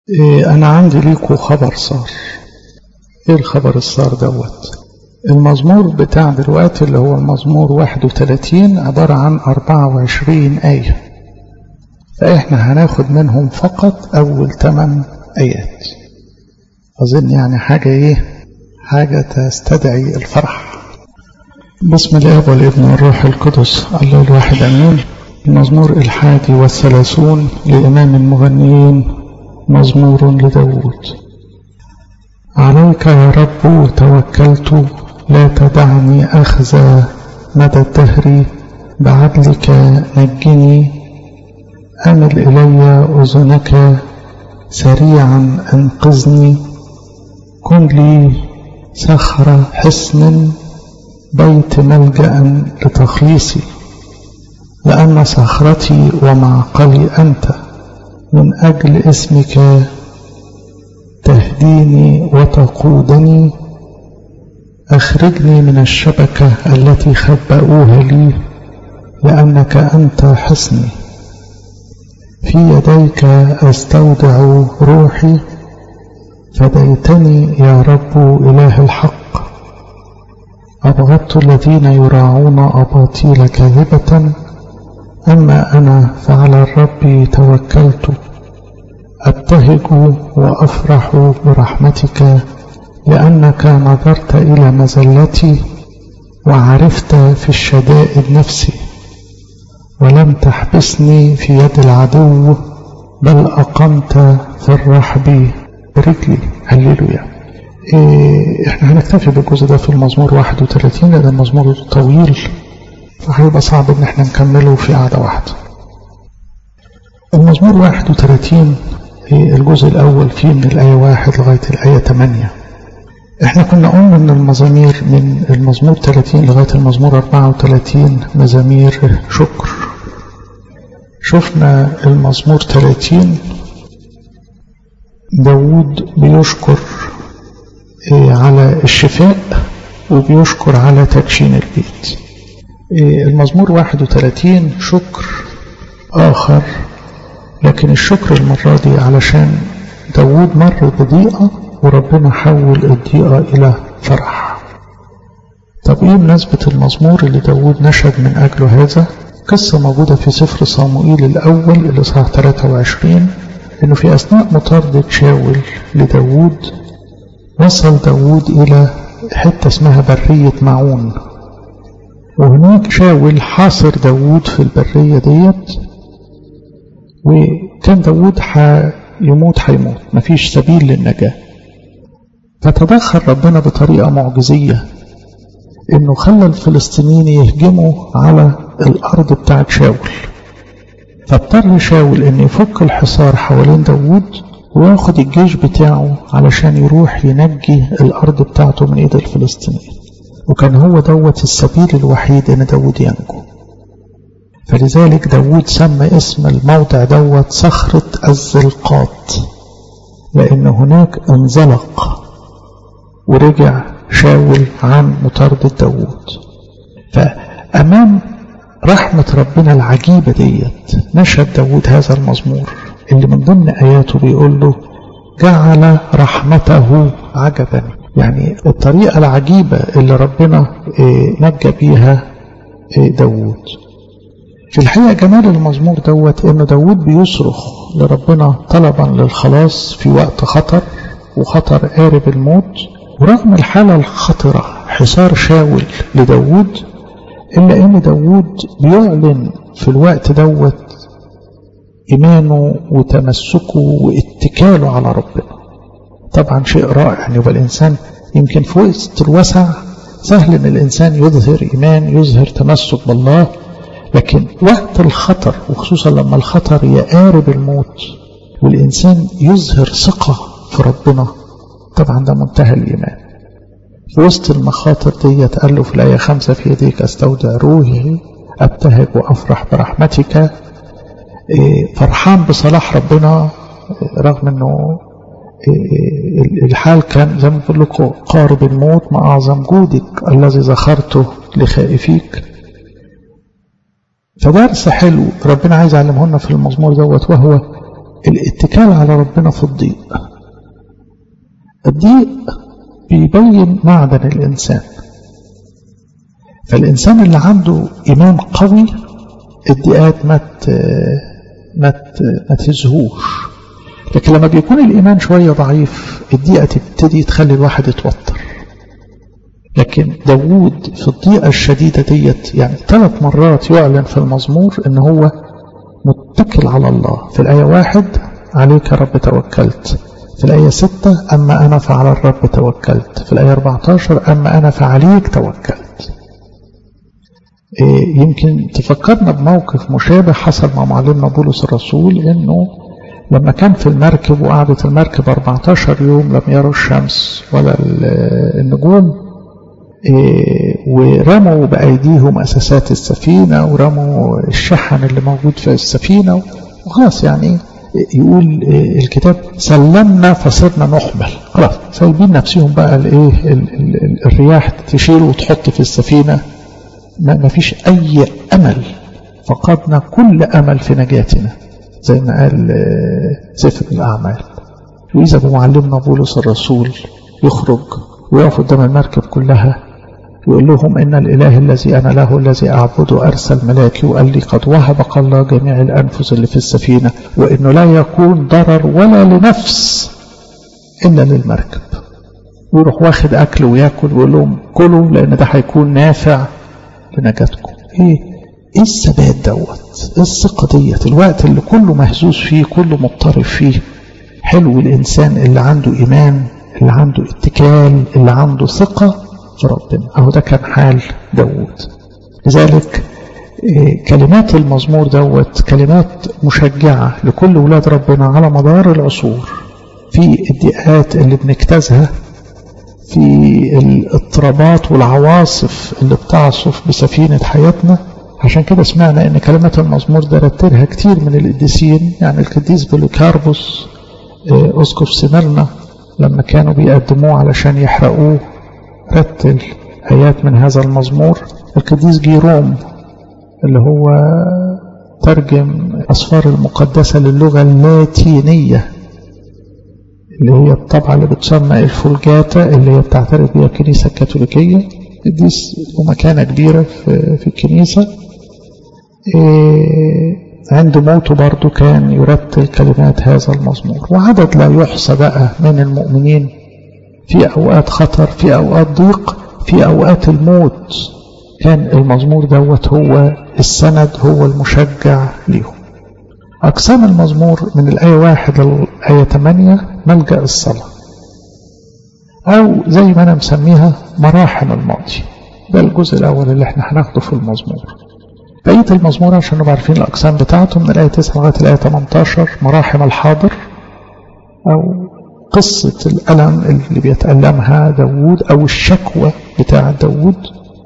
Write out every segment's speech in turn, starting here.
إيه أنا عندي ليكوا خبر صار إيه الخبر الصار دوت المزمور بتاع دلوقتي اللي هو المزمور 31 عبارة عن 24 آية فإحنا هناخد منهم فقط أول 8 آيات أظن يعني حاجة إيه حاجة تستدعي الفرح بسم الآب والابن والروح القدس الله الواحد أمين المزمور الحادي والثلاثون لإمام المغنيين مزمور لداود عليك يا رب توكلت لا تدعني أخزى مدى الدهر بعدلك نجني أمل إلي أذنك سريعا انقذني كن لي صخر حصن بيت ملجأ لتخليصي لأن صخرتي ومعقلي أنت من أجل اسمك تهديني وتقودني أخرجني من الشبكة التي خبأوها لي لأنك أنت حصني في يديك أستودع روحي فديتني يا رب إله الحق أبغضت الذين يراعون أباطيل كاذبة أما أنا فعلى الرب توكلت أبتهج وأفرح برحمتك لأنك نظرت إلى مزلتي وعرفت في الشدائد نفسي ولم تحبسني في يد العدو بل أقمت في الرحب برجلي هللويا إيه احنا هنكتفي بالجزء ده في المزمور 31 لأن المزمور طويل فهيبقى صعب ان احنا نكمله في قعدة واحدة المزمور 31 الجزء الأول فيه من الآية 1 لغاية الآية 8 احنا كنا قلنا ان المزامير من المزمور 30 لغاية المزمور 34 مزامير شكر شفنا المزمور 30 داود بيشكر على الشفاء وبيشكر على تدشين البيت المزمور 31 شكر آخر لكن الشكر المرة دي علشان داود مر بضيقة وربنا حول الضيقة إلى فرح طب إيه مناسبة المزمور اللي داود نشد من أجله هذا قصة موجودة في سفر صاموئيل الأول اللي صح 23 إنه في أثناء مطاردة شاول لداود وصل داود إلى حتة اسمها برية معون وهناك شاول حاصر داود في البرية ديت وكان داود يموت هيموت مفيش سبيل للنجاة فتدخل ربنا بطريقة معجزية انه خلى الفلسطينيين يهجموا على الارض بتاعت شاول فاضطر شاول ان يفك الحصار حوالين داود وياخد الجيش بتاعه علشان يروح ينجي الارض بتاعته من ايد الفلسطينيين وكان هو دوت السبيل الوحيد ان داود ينجو فلذلك داود سمى اسم الموضع دوت صخرة الزلقات لأن هناك انزلق ورجع شاول عن مطاردة داود فأمام رحمة ربنا العجيبة ديت نشهد داود هذا المزمور اللي من ضمن آياته بيقول له جعل رحمته عجبا يعني الطريقة العجيبة اللي ربنا نجى بيها داود في الحقيقة جمال المزمور دوت انه داود بيصرخ لربنا طلبا للخلاص في وقت خطر وخطر قارب الموت ورغم الحالة الخطرة حصار شاول لداود إلا أن داود بيعلن في الوقت دوت إيمانه وتمسكه واتكاله على ربنا طبعا شيء رائع يعني يبقى الإنسان يمكن في وسط الوسع سهل أن الإنسان يظهر إيمان يظهر تمسك بالله لكن وقت الخطر وخصوصا لما الخطر يقارب الموت والإنسان يظهر ثقة في ربنا طبعا ده منتهى الإيمان في وسط المخاطر ديت قال له في الآية خمسة في يديك أستودع روحي أبتهج وأفرح برحمتك فرحان بصلاح ربنا رغم أنه الحال كان زي ما بقول لكم قارب الموت ما أعظم جودك الذي ذخرته لخائفيك فدرس حلو ربنا عايز يعلمه لنا في المزمور دوت وهو الاتكال على ربنا في الضيق الضيق بيبين معدن الإنسان فالإنسان اللي عنده إيمان قوي الضيقات ما ما ما تهزهوش لكن لما بيكون الإيمان شوية ضعيف الضيقة تبتدي تخلي الواحد يتوتر لكن داوود في الضيقة الشديدة ديت يعني ثلاث مرات يعلن في المزمور ان هو متكل على الله في الآية واحد عليك يا رب توكلت في الآية ستة أما أنا فعلى الرب توكلت في الآية 14 أما أنا فعليك توكلت إيه يمكن تفكرنا بموقف مشابه حصل مع معلمنا بولس الرسول انه لما كان في المركب وقعدت المركب 14 يوم لم يروا الشمس ولا النجوم ورموا بأيديهم أساسات السفينة ورموا الشحن اللي موجود في السفينة وخلاص يعني يقول الكتاب سلمنا فصرنا نحمل خلاص سايبين نفسهم بقى الايه الرياح تشيل وتحط في السفينة ما فيش أي أمل فقدنا كل أمل في نجاتنا زي ما قال سفر الأعمال وإذا بمعلمنا بولس الرسول يخرج ويقف قدام المركب كلها يقول لهم إن الإله الذي أنا له الذي أعبده أرسل ملاكي وقال لي قد وهبك الله جميع الأنفس اللي في السفينة وإنه لا يكون ضرر ولا لنفس إلا للمركب ويروح واخد أكل وياكل ويقول لهم كلوا لأن ده هيكون نافع لنجاتكم إيه إيه الثبات دوت إيه الثقة ديت الوقت اللي كله مهزوز فيه كله مضطرب فيه حلو الإنسان اللي عنده إيمان اللي عنده اتكال اللي عنده ثقة في ربنا أهو ده كان حال داود لذلك كلمات المزمور دوت كلمات مشجعة لكل ولاد ربنا على مدار العصور في الضيقات اللي بنجتازها في الاضطرابات والعواصف اللي بتعصف بسفينة حياتنا عشان كده سمعنا ان كلمات المزمور ده رتلها كتير من القديسين يعني القديس بوليكاربوس اسقف سمرنا لما كانوا بيقدموه علشان يحرقوه رتل آيات من هذا المزمور القديس جيروم اللي هو ترجم أسفار المقدسة للغة اللاتينية اللي هي الطبعة اللي بتسمى الفولجاتا اللي هي بتعترف بها الكنيسة الكاثوليكية قديس ومكانة كبيرة في, في الكنيسة إيه عند موته برضه كان يرتل كلمات هذا المزمور وعدد لا يحصى بقى من المؤمنين في أوقات خطر في أوقات ضيق في أوقات الموت كان المزمور دوت هو السند هو المشجع ليهم أقسام المزمور من الآية واحد للآية 8 ملجأ الصلاة أو زي ما أنا مسميها مراحم الماضي ده الجزء الأول اللي احنا هناخده في المزمور بقية المزمور عشان نبقى عارفين الأقسام بتاعته من الآية 9 لغاية الآية 18 مراحم الحاضر أو قصة الألم اللي بيتألمها داود أو الشكوى بتاع داود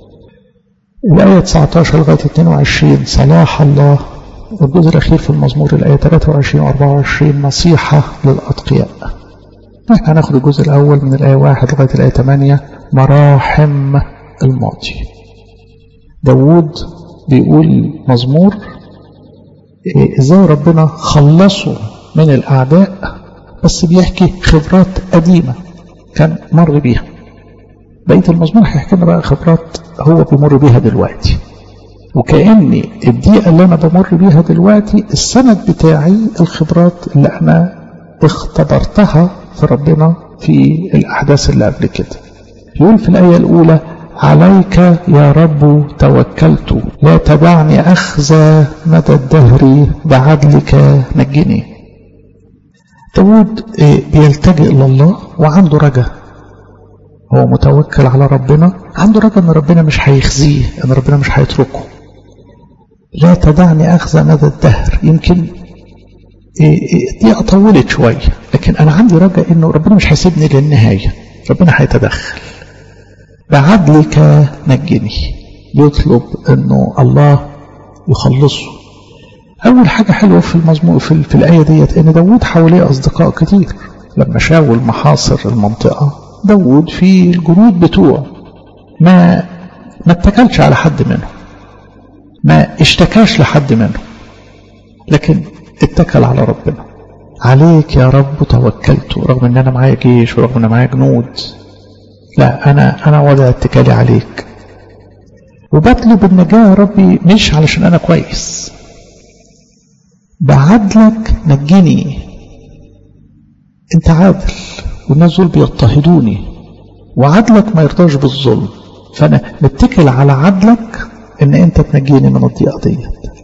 الآية 19 لغاية 22 صلاح الله والجزء الأخير في المزمور الآية 23 و 24 نصيحة للأتقياء احنا هناخد الجزء الأول من الآية 1 لغاية الآية 8 مراحم الماضي داود بيقول مزمور ازاي ربنا خلصه من الأعداء بس بيحكي خبرات قديمة كان مر بيها بقية المزمور هيحكي لنا بقى خبرات هو بيمر بيها دلوقتي وكأني الدقيقة اللي أنا بمر بيها دلوقتي السند بتاعي الخبرات اللي أنا اختبرتها في ربنا في الأحداث اللي قبل كده يقول في الآية الأولى عليك يا رب توكلت لا تدعني أخزى مدى الدهر بعدلك نجني داود بيلتجئ لله وعنده رجاء هو متوكل على ربنا عنده رجاء ان ربنا مش هيخزيه ان ربنا مش هيتركه لا تدعني اخذ مدى الدهر يمكن دي طولت شويه لكن انا عندي رجاء انه ربنا مش هيسيبني للنهايه ربنا هيتدخل بعدلك نجني يطلب انه الله يخلصه اول حاجه حلوه في المزمور في, في الايه ديت ان داوود حواليه اصدقاء كتير لما شاول محاصر المنطقه داوود في الجنود بتوعه ما ما اتكلش على حد منهم ما اشتكاش لحد منهم لكن اتكل على ربنا عليك يا رب توكلت رغم ان انا معايا جيش ورغم ان انا معايا جنود لا انا انا وضع اتكالي عليك وبطلب النجاة يا ربي مش علشان انا كويس بعدلك نجني انت عادل والناس دول بيضطهدوني وعدلك ما يرضاش بالظلم فانا متكل على عدلك ان انت تنجيني من الضيقه ديت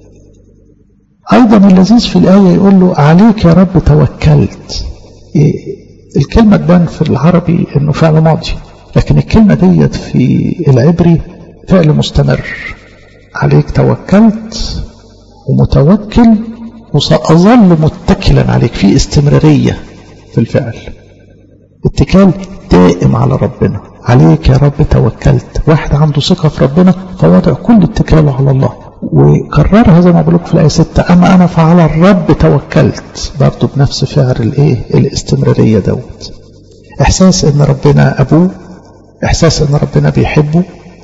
ايضا اللذيذ في الايه يقول له عليك يا رب توكلت إيه الكلمه تبان في العربي انه فعل ماضي لكن الكلمه ديت في العبري فعل مستمر عليك توكلت ومتوكل وسأظل متكلا عليك في استمرارية في الفعل اتكال دائم على ربنا عليك يا رب توكلت واحد عنده ثقة في ربنا فوضع كل اتكاله على الله وكررها زي ما بقول في الآية 6 أما أنا فعلى الرب توكلت برضه بنفس فعل الإيه الاستمرارية دوت إحساس إن ربنا أبوه إحساس إن ربنا بيحبه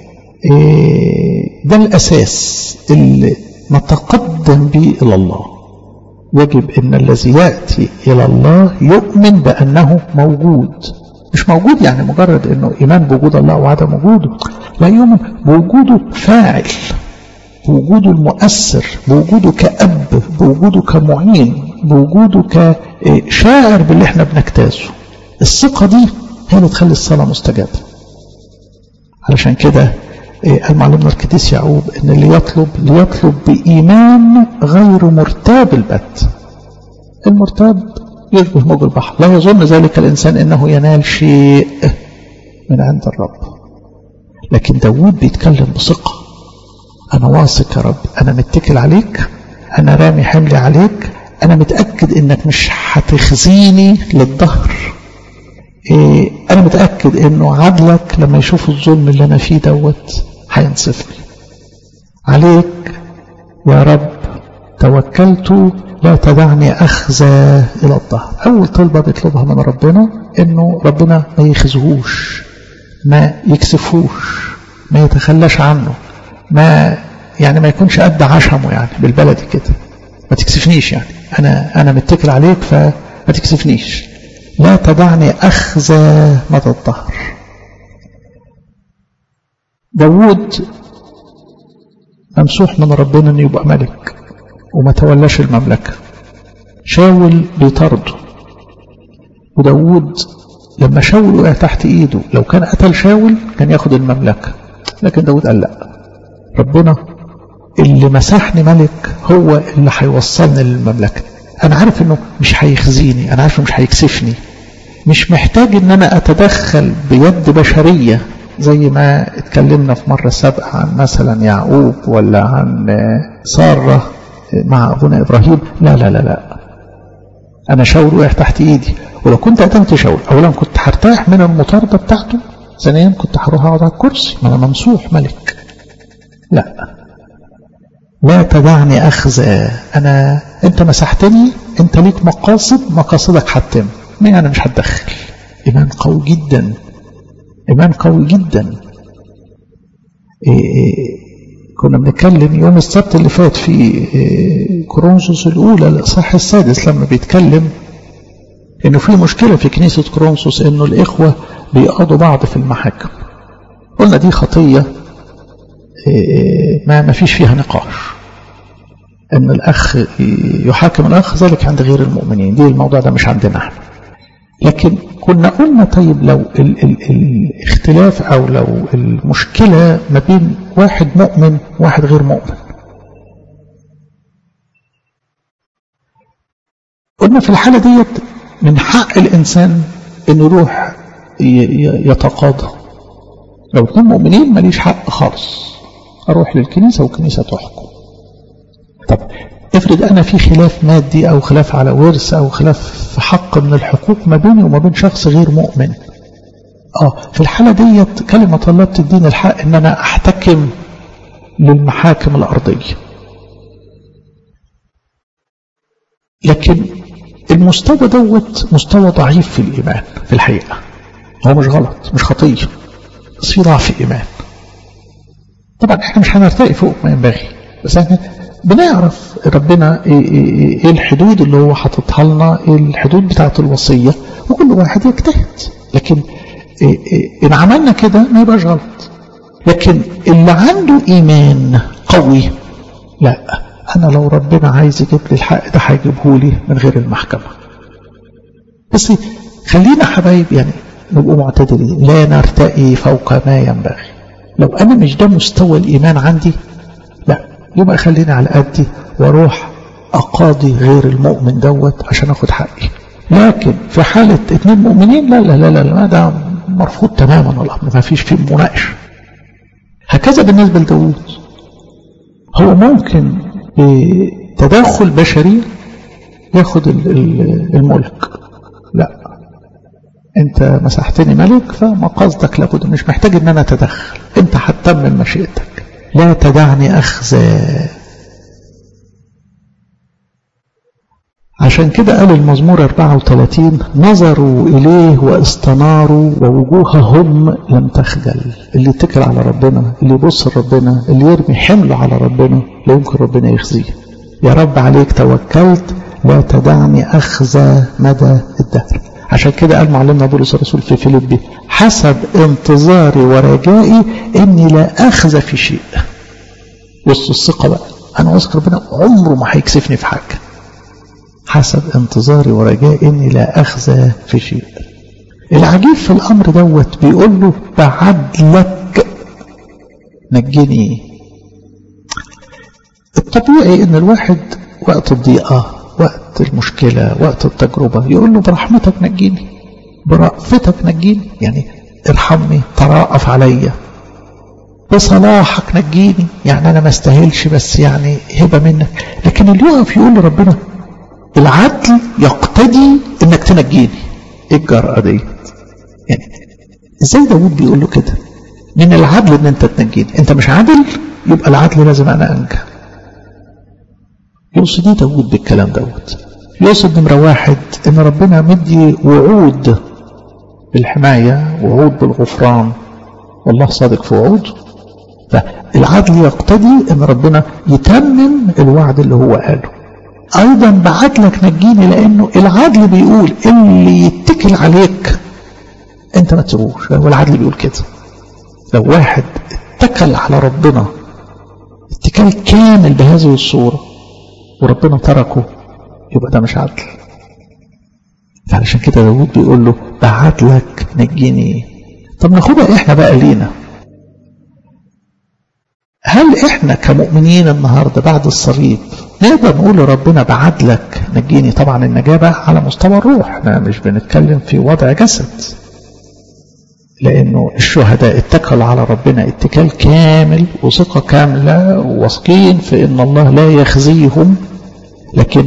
إيه ده الأساس اللي نتقدم به إلى الله يجب أن الذي يأتي إلى الله يؤمن بأنه موجود مش موجود يعني مجرد أنه إيمان بوجود الله وعدم وجوده لا يؤمن بوجوده فاعل بوجوده المؤثر بوجوده كأب بوجوده كمعين بوجوده كشاعر باللي احنا بنجتازه الثقة دي هي اللي تخلي الصلاة مستجابة علشان كده قال معلمنا القديس يعقوب ان اللي يطلب ليطلب بإيمان غير مرتاب البت المرتاب يشبه موج البحر لا يظن ذلك الإنسان أنه ينال شيء من عند الرب لكن داود بيتكلم بثقة أنا واثق يا رب أنا متكل عليك أنا رامي حملي عليك أنا متأكد إنك مش هتخزيني للظهر إيه أنا متأكد إنه عدلك لما يشوف الظلم اللي أنا فيه دوت هينصفني عليك يا رب توكلت لا تدعني أخزى إلى الظهر أول طلبة بيطلبها من ربنا إنه ربنا ما يخزهوش ما يكسفوش ما يتخلاش عنه ما يعني ما يكونش قد عشمه يعني بالبلدي كده ما تكسفنيش يعني أنا أنا متكل عليك فما تكسفنيش لا تدعني أخزى مدى الظهر داود ممسوح من ربنا أن يبقى ملك وما تولاش المملكة شاول بيطرده وداود لما شاول وقع تحت ايده لو كان قتل شاول كان ياخد المملكة لكن داود قال لا ربنا اللي مسحني ملك هو اللي هيوصلني للمملكة انا عارف انه مش هيخزيني انا عارف انه مش هيكسفني مش محتاج ان انا اتدخل بيد بشرية زي ما اتكلمنا في مرة سابقة عن مثلا يعقوب ولا عن سارة مع أبونا إبراهيم لا لا لا لا أنا شاول وقع تحت إيدي ولو كنت قتلت شاول أولا كنت هرتاح من المطاردة بتاعته ثانيا كنت هروح أقعد على الكرسي ما أنا ممسوح ملك لا لا تدعني أخزى أنا أنت مسحتني أنت ليك مقاصد مقاصدك حتم ما أنا مش هتدخل إيمان قوي جدا إيمان قوي جدا إيه إيه كنا بنتكلم يوم السبت اللي فات في كورنثوس الأولى الإصحاح السادس لما بيتكلم إنه في مشكلة في كنيسة كورنثوس إنه الإخوة بيقضوا بعض في المحاكم قلنا دي خطية ما ما فيش فيها نقاش إن الأخ يحاكم الأخ ذلك عند غير المؤمنين دي الموضوع ده مش عندنا احنا لكن كنا قلنا طيب لو ال ال الاختلاف أو لو المشكلة ما بين واحد مؤمن وواحد غير مؤمن قلنا في الحالة ديت من حق الإنسان أنه يروح يتقاضى لو اثنين مؤمنين ماليش حق خالص أروح للكنيسة والكنيسة تحكم طب افرض أنا في خلاف مادي أو خلاف على ورث أو خلاف في حق من الحقوق ما بيني وما بين شخص غير مؤمن آه في الحالة ديت كلمة الله بتديني الحق إن أنا أحتكم للمحاكم الأرضية لكن المستوى دوت مستوى ضعيف في الإيمان في الحقيقة هو مش غلط مش خطية بس في ضعف إيمان طبعا احنا مش هنرتقي فوق ما ينبغي بس احنا بنعرف ربنا ايه, إيه, إيه الحدود اللي هو حاططها لنا ايه الحدود بتاعت الوصية وكل واحد يجتهد لكن إيه إيه ان عملنا كده ما يبقاش غلط لكن اللي عنده ايمان قوي لا انا لو ربنا عايز يجيب لي الحق ده هيجيبه لي من غير المحكمة بس خلينا حبايب يعني نبقوا معتدلين لا نرتقي فوق ما ينبغي لو انا مش ده مستوى الايمان عندي لا يبقى خليني على قدي واروح اقاضي غير المؤمن دوت عشان اخد حقي لكن في حالة اتنين مؤمنين لا لا لا لا, لا ده مرفوض تماما الامر ما فيش فيه مناقشه هكذا بالنسبة لداود هو ممكن بتدخل بشري ياخد الملك لا انت مسحتني ملك فمقاصدك لابد مش محتاج ان انا اتدخل انت هتتمم مشيئتك لا تدعني اخزى عشان كده قال المزمور 34 نظروا إليه واستناروا ووجوههم لم تخجل اللي يتكل على ربنا اللي يبص لربنا اللي يرمي حمله على ربنا لا يمكن ربنا يخزيه يا رب عليك توكلت لا تدعني أخزى مدى الدهر عشان كده قال معلمنا بولس الرسول في فيليبي حسب انتظاري ورجائي اني لا اخزى في شيء وسط الثقه بقى انا واثق ربنا عمره ما هيكسفني في حاجه حسب انتظاري ورجائي اني لا اخزى في شيء العجيب في الامر دوت بيقول له بعدلك نجني الطبيعي ان الواحد وقت الضيقه وقت المشكله وقت التجربه يقول له برحمتك نجيني برأفتك نجيني يعني ارحمني تراءف عليا بصلاحك نجيني يعني انا ما استاهلش بس يعني هبه منك لكن اللي يقف يقول لربنا العدل يقتدي انك تنجيني ايه الجرأة ديت يعني ازاي داود بيقول له كده من العدل ان انت تنجيني انت مش عادل يبقى العدل لازم انا انجى يقصد ايه داود بالكلام دوت يقصد نمرة واحد ان ربنا مدي وعود بالحماية وعود بالغفران والله صادق في وعوده فالعدل يقتضي ان ربنا يتمم الوعد اللي هو قاله ايضا بعدلك نجيني لانه العدل بيقول اللي يتكل عليك انت ما تسيبوش هو العدل بيقول كده لو واحد اتكل على ربنا اتكال كامل بهذه الصورة وربنا تركه يبقى ده مش عدل فعلشان كده داود بيقول له بعدلك نجيني طب ناخدها احنا بقى لينا هل احنا كمؤمنين النهاردة بعد الصليب نقدر نقول لربنا بعدلك نجيني طبعا النجاة بقى على مستوى الروح احنا مش بنتكلم في وضع جسد لانه الشهداء اتكلوا على ربنا اتكال كامل وثقة كاملة واثقين في ان الله لا يخزيهم لكن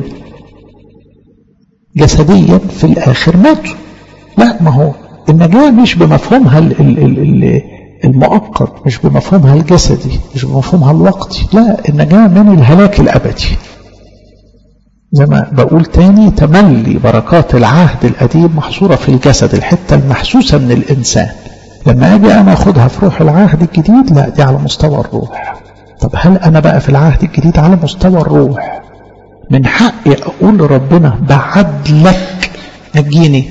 جسديا في الاخر ماتوا لا ما هو النجاة مش بمفهومها ال ال ال المؤقت مش بمفهومها الجسدي مش بمفهومها الوقتي لا النجاة من الهلاك الأبدي زي ما بقول تاني تملي بركات العهد القديم محصورة في الجسد الحتة المحسوسة من الإنسان لما أجي أنا أخدها في روح العهد الجديد لا دي على مستوى الروح طب هل أنا بقى في العهد الجديد على مستوى الروح من حقي أقول لربنا بعدلك نجيني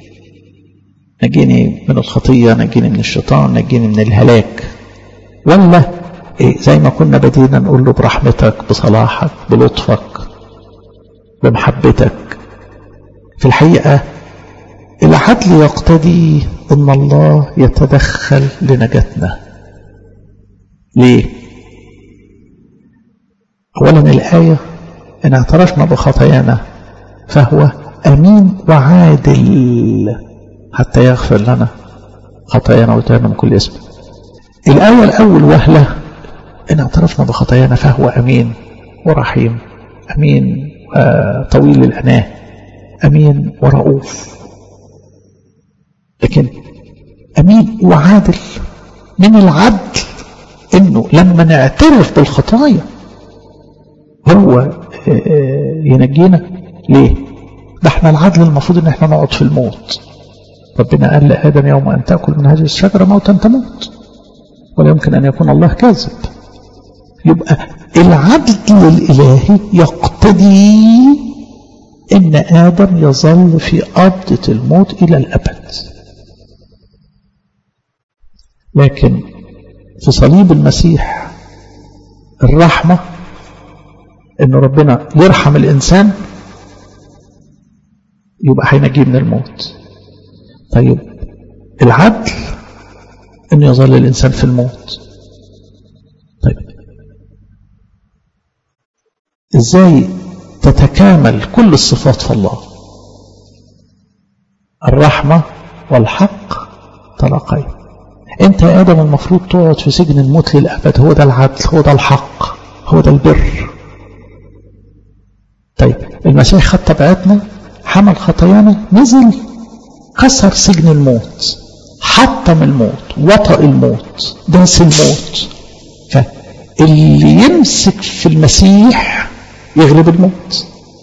نجيني من الخطية نجيني من الشيطان نجيني من الهلاك ولا إيه زي ما كنا بدينا نقول له برحمتك بصلاحك بلطفك بمحبتك في الحقيقة العدل يقتضي ان الله يتدخل لنجاتنا ليه اولا الآية ان اعترفنا بخطايانا فهو امين وعادل حتى يغفر لنا خطايانا وتهنا من كل اسم الآية الأول وهلة إن اعترفنا بخطايانا فهو أمين ورحيم أمين آه طويل الأناه أمين ورؤوف لكن أمين وعادل من العدل إنه لما نعترف بالخطايا هو آه ينجينا ليه ده احنا العدل المفروض ان احنا نقعد في الموت ربنا قال لآدم يوم أن تأكل من هذه الشجرة موتا تموت ولا يمكن أن يكون الله كاذب يبقى العدل الإلهي يقتضي إن آدم يظل في قبضة الموت إلى الأبد لكن في صليب المسيح الرحمة إن ربنا يرحم الإنسان يبقى هينجيه من الموت طيب العدل أن يظل الإنسان في الموت طيب إزاي تتكامل كل الصفات في الله الرحمة والحق طلقين انت يا ادم المفروض تقعد في سجن الموت للابد هو ده العدل هو ده الحق هو ده البر طيب المسيح خد طبيعتنا حمل خطايانا نزل كسر سجن الموت حطم الموت وطأ الموت داس الموت فاللي يمسك في المسيح يغلب الموت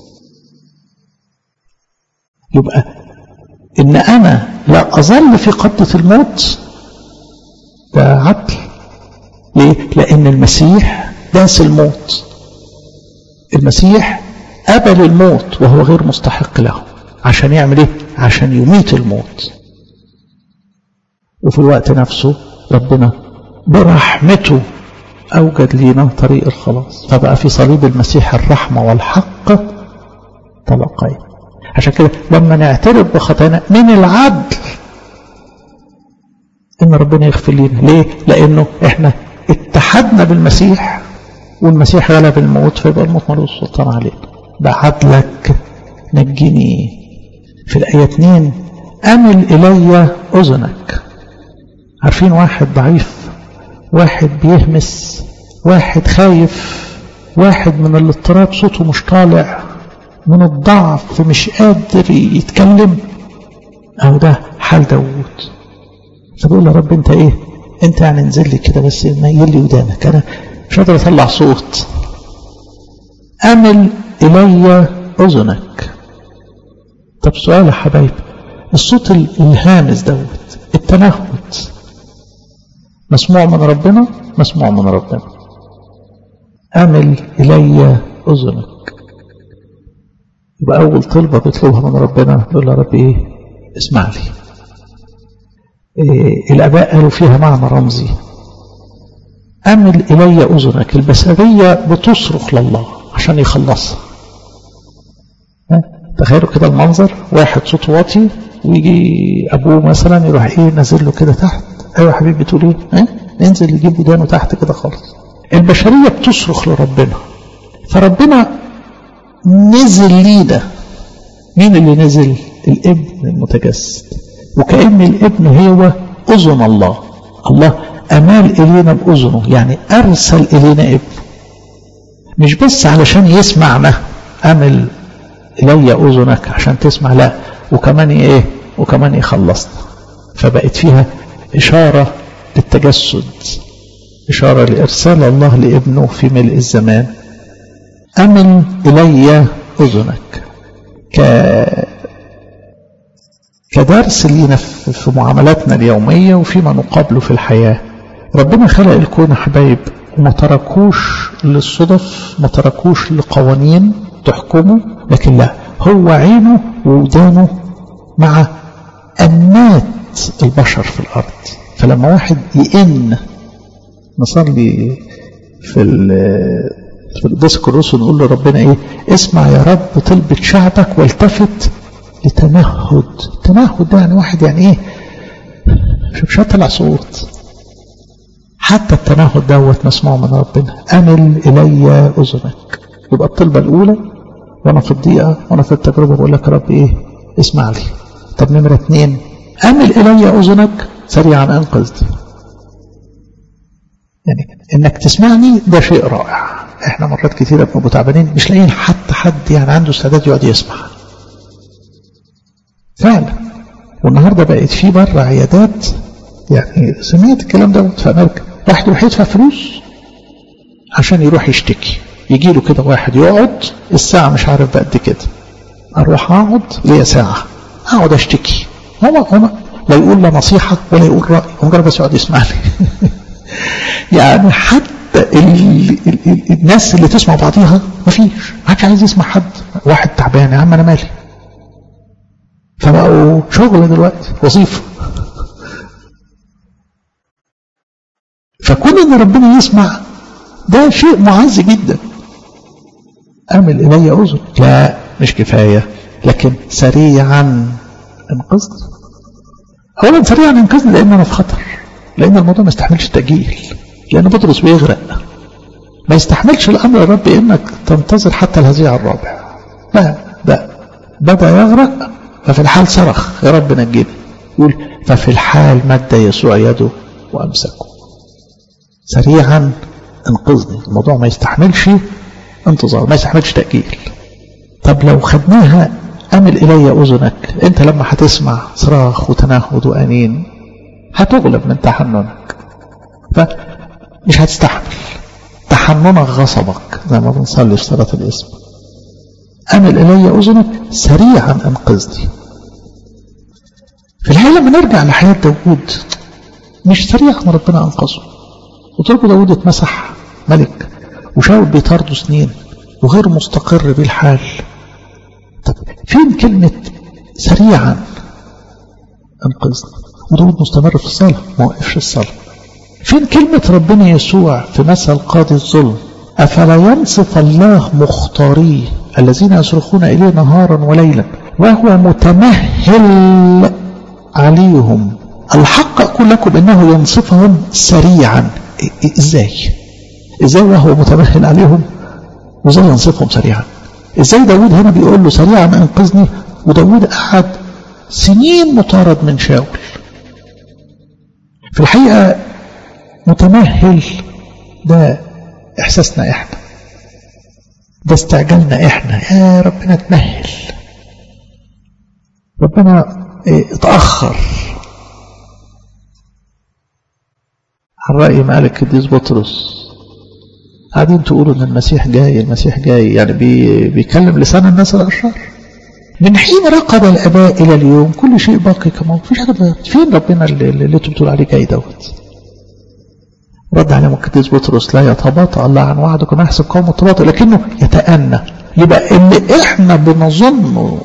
يبقى ان انا لا اظل في قبضة الموت ده عدل ليه لان المسيح داس الموت المسيح قبل الموت وهو غير مستحق له عشان يعمل ايه عشان يميت الموت وفي الوقت نفسه ربنا برحمته أوجد لنا طريق الخلاص فبقى في صليب المسيح الرحمة والحق طلقين عشان كده لما نعترف بخطانا من العدل ان ربنا يغفر لنا ليه لانه احنا اتحدنا بالمسيح والمسيح غلب الموت فيبقى الموت ملوش سلطان علينا بعدلك نجني في الآية 2 أمل إلي أذنك عارفين واحد ضعيف واحد بيهمس واحد خايف واحد من الاضطراب صوته مش طالع من الضعف مش قادر يتكلم أو ده حال داوود فبقول يا رب انت ايه انت يعني انزل لي كده بس ميل لي ودانك انا مش قادر اطلع صوت امل الي اذنك طب سؤال يا حبايب الصوت الهامس دوت التنهد مسموع من ربنا مسموع من ربنا امل الي اذنك يبقى اول طلبه بيطلبها من ربنا يقول يا رب ايه اسمع لي إيه الاباء قالوا فيها معنى رمزي امل الي اذنك البشريه بتصرخ لله عشان يخلصها تخيلوا كده المنظر واحد صوته واطي ويجي ابوه مثلا يروح ايه نازل له كده تحت ايوه يا حبيبي بتقول ايه اه؟ ننزل يجيب ودانه تحت كده خالص البشريه بتصرخ لربنا فربنا نزل لينا مين اللي نزل الابن المتجسد وكأن الابن هو أذن الله الله أمال إلينا بأذنه يعني أرسل إلينا ابنه مش بس علشان يسمعنا أمل إلي أذنك عشان تسمع لا وكمان إيه وكمان يخلصنا فبقت فيها إشارة للتجسد إشارة لإرسال الله لابنه في ملء الزمان أمل إلي أذنك ك كدرس لينا في معاملاتنا اليومية وفيما نقابله في الحياة ربنا خلق الكون حبايب وما تركوش للصدف ما تركوش لقوانين تحكمه لكن لا هو عينه وودانه مع أنات البشر في الأرض فلما واحد يئن نصلي في في القداس الرسل نقول لربنا ايه اسمع يا رب طلبة شعبك والتفت لتنهد التنهد ده يعني واحد يعني ايه مش هطلع صوت حتى التنهد دوت مسموع من ربنا امل الي اذنك يبقى الطلبة الاولى وانا في الضيقة وانا في التجربة بقول لك يا رب ايه اسمع لي طب نمرة اتنين امل الي اذنك سريعا انقذني يعني انك تسمعني ده شيء رائع احنا مرات كثيرة بنبقى تعبانين مش لاقيين حتى حد يعني عنده استعداد يقعد يسمع فعلا والنهارده بقت في بره عيادات يعني سمعت الكلام دوت في امريكا واحد يروح يدفع فلوس عشان يروح يشتكي يجي له كده واحد يقعد الساعة مش عارف بقد كده اروح اقعد ليا ساعة اقعد اشتكي هو هو لا يقول لا نصيحة ولا يقول رأي هو مجرد بس يقعد يسمع لي يعني حتى حتى ال ال ال الناس اللي تسمع بعضيها مفيش ما حدش عايز يسمع حد واحد تعبان يا عم انا مالي فبقوا شغل دلوقتي وظيفه فكون ان ربنا يسمع ده شيء معز جدا امل الي اذن لا مش كفايه لكن سريعا انقذني اولا سريعا انقذني لان انا في خطر لان الموضوع ما يستحملش تاجيل لان بطرس بيغرق ما يستحملش الامر يا رب انك تنتظر حتى الهزيع الرابع لا ده بدا يغرق ففي الحال صرخ يا رب نجيني يقول ففي الحال مد يسوع يده وامسكه سريعا انقذني الموضوع ما يستحملش انتظار ما يستحملش تأجيل طب لو خدناها أمل إلي أذنك أنت لما هتسمع صراخ وتنهد وأنين هتغلب من تحننك فمش هتستحمل تحننك غصبك زي ما بنصلي في صلاة الاسم أمل إلي أذنك سريعا أنقذني في الحقيقة لما نرجع لحياة داود مش سريعا ربنا أنقذه وتركوا داود اتمسح ملك وشاول بيطارده سنين وغير مستقر بالحال طب فين كلمة سريعا انقذنا وداود مستمر في الصلاة ما وقفش الصلاة فين كلمة ربنا يسوع في مثل قاضي الظلم أفلا ينصف الله مختاريه الذين يصرخون إليه نهارا وليلا وهو متمهل عليهم الحق أقول لكم إنه ينصفهم سريعا إزاي إزاي وهو متمهل عليهم وإزاي ينصفهم سريعا إزاي داود هنا بيقول له سريعا انقذني وداود قعد سنين مطارد من شاول في الحقيقة متمهل ده إحساسنا إحنا ده استعجلنا إحنا يا ربنا تمهل ربنا اتأخر عن رأي مالك القديس بطرس قاعدين تقولوا ان المسيح جاي المسيح جاي يعني بي بيكلم لسان الناس الاشرار من حين رقب الاباء الى اليوم كل شيء باقي كما هو مفيش حاجه اتغيرت فين ربنا اللي, اللي انتم بتقولوا عليه جاي دوت رد عليهم القديس بطرس لا يتباطأ الله عن وعدكم يحسب قوم التباطؤ لكنه يتأنى يبقى اللي احنا بنظنه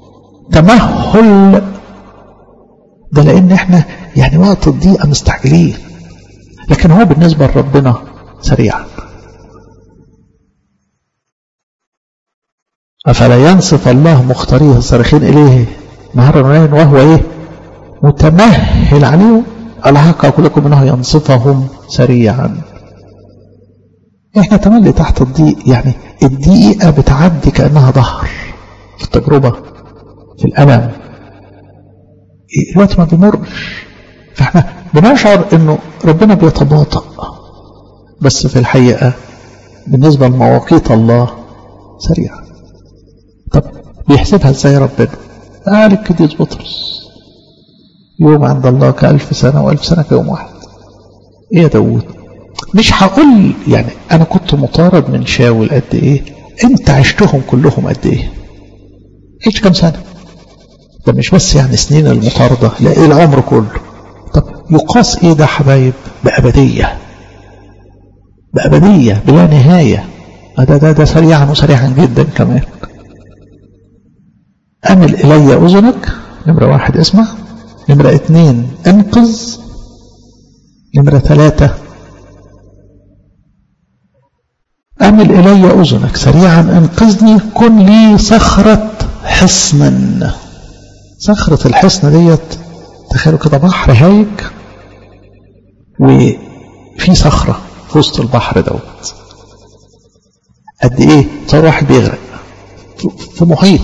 تمهل ده لان احنا يعني وقت الضيقه مستعجلين لكن هو بالنسبه لربنا سريع أفلا ينصف الله مختاريه الصارخين إليه نهارا وليلا وهو إيه متمهل عليهم الحق أقول لكم إنه ينصفهم سريعا إحنا تملي تحت الضيق يعني الدقيقة بتعدي كأنها ظهر في التجربة في الألم الوقت ما بيمرش فإحنا بنشعر إنه ربنا بيتباطأ بس في الحقيقة بالنسبة لمواقيت الله سريعة طب بيحسبها ازاي ربنا قال القديس بطرس يوم عند الله كألف سنة وألف سنة كيوم واحد ايه يا داود مش هقول يعني انا كنت مطارد من شاول قد ايه انت عشتهم كلهم قد ايه عشت كم سنة ده مش بس يعني سنين المطاردة لا ايه العمر كله طب يقاس ايه ده حبايب بأبدية بأبدية بلا نهاية ده ده ده سريعا وسريعا جدا كمان أمل إلي أذنك نمرة واحد اسمع نمرة اتنين انقذ نمرة ثلاثة أمل إلي أذنك سريعا انقذني كن لي صخرة حصن صخرة الحصن ديت تخيلوا كده بحر هايج وفي صخرة في وسط البحر دوت قد ايه صار واحد بيغرق في محيط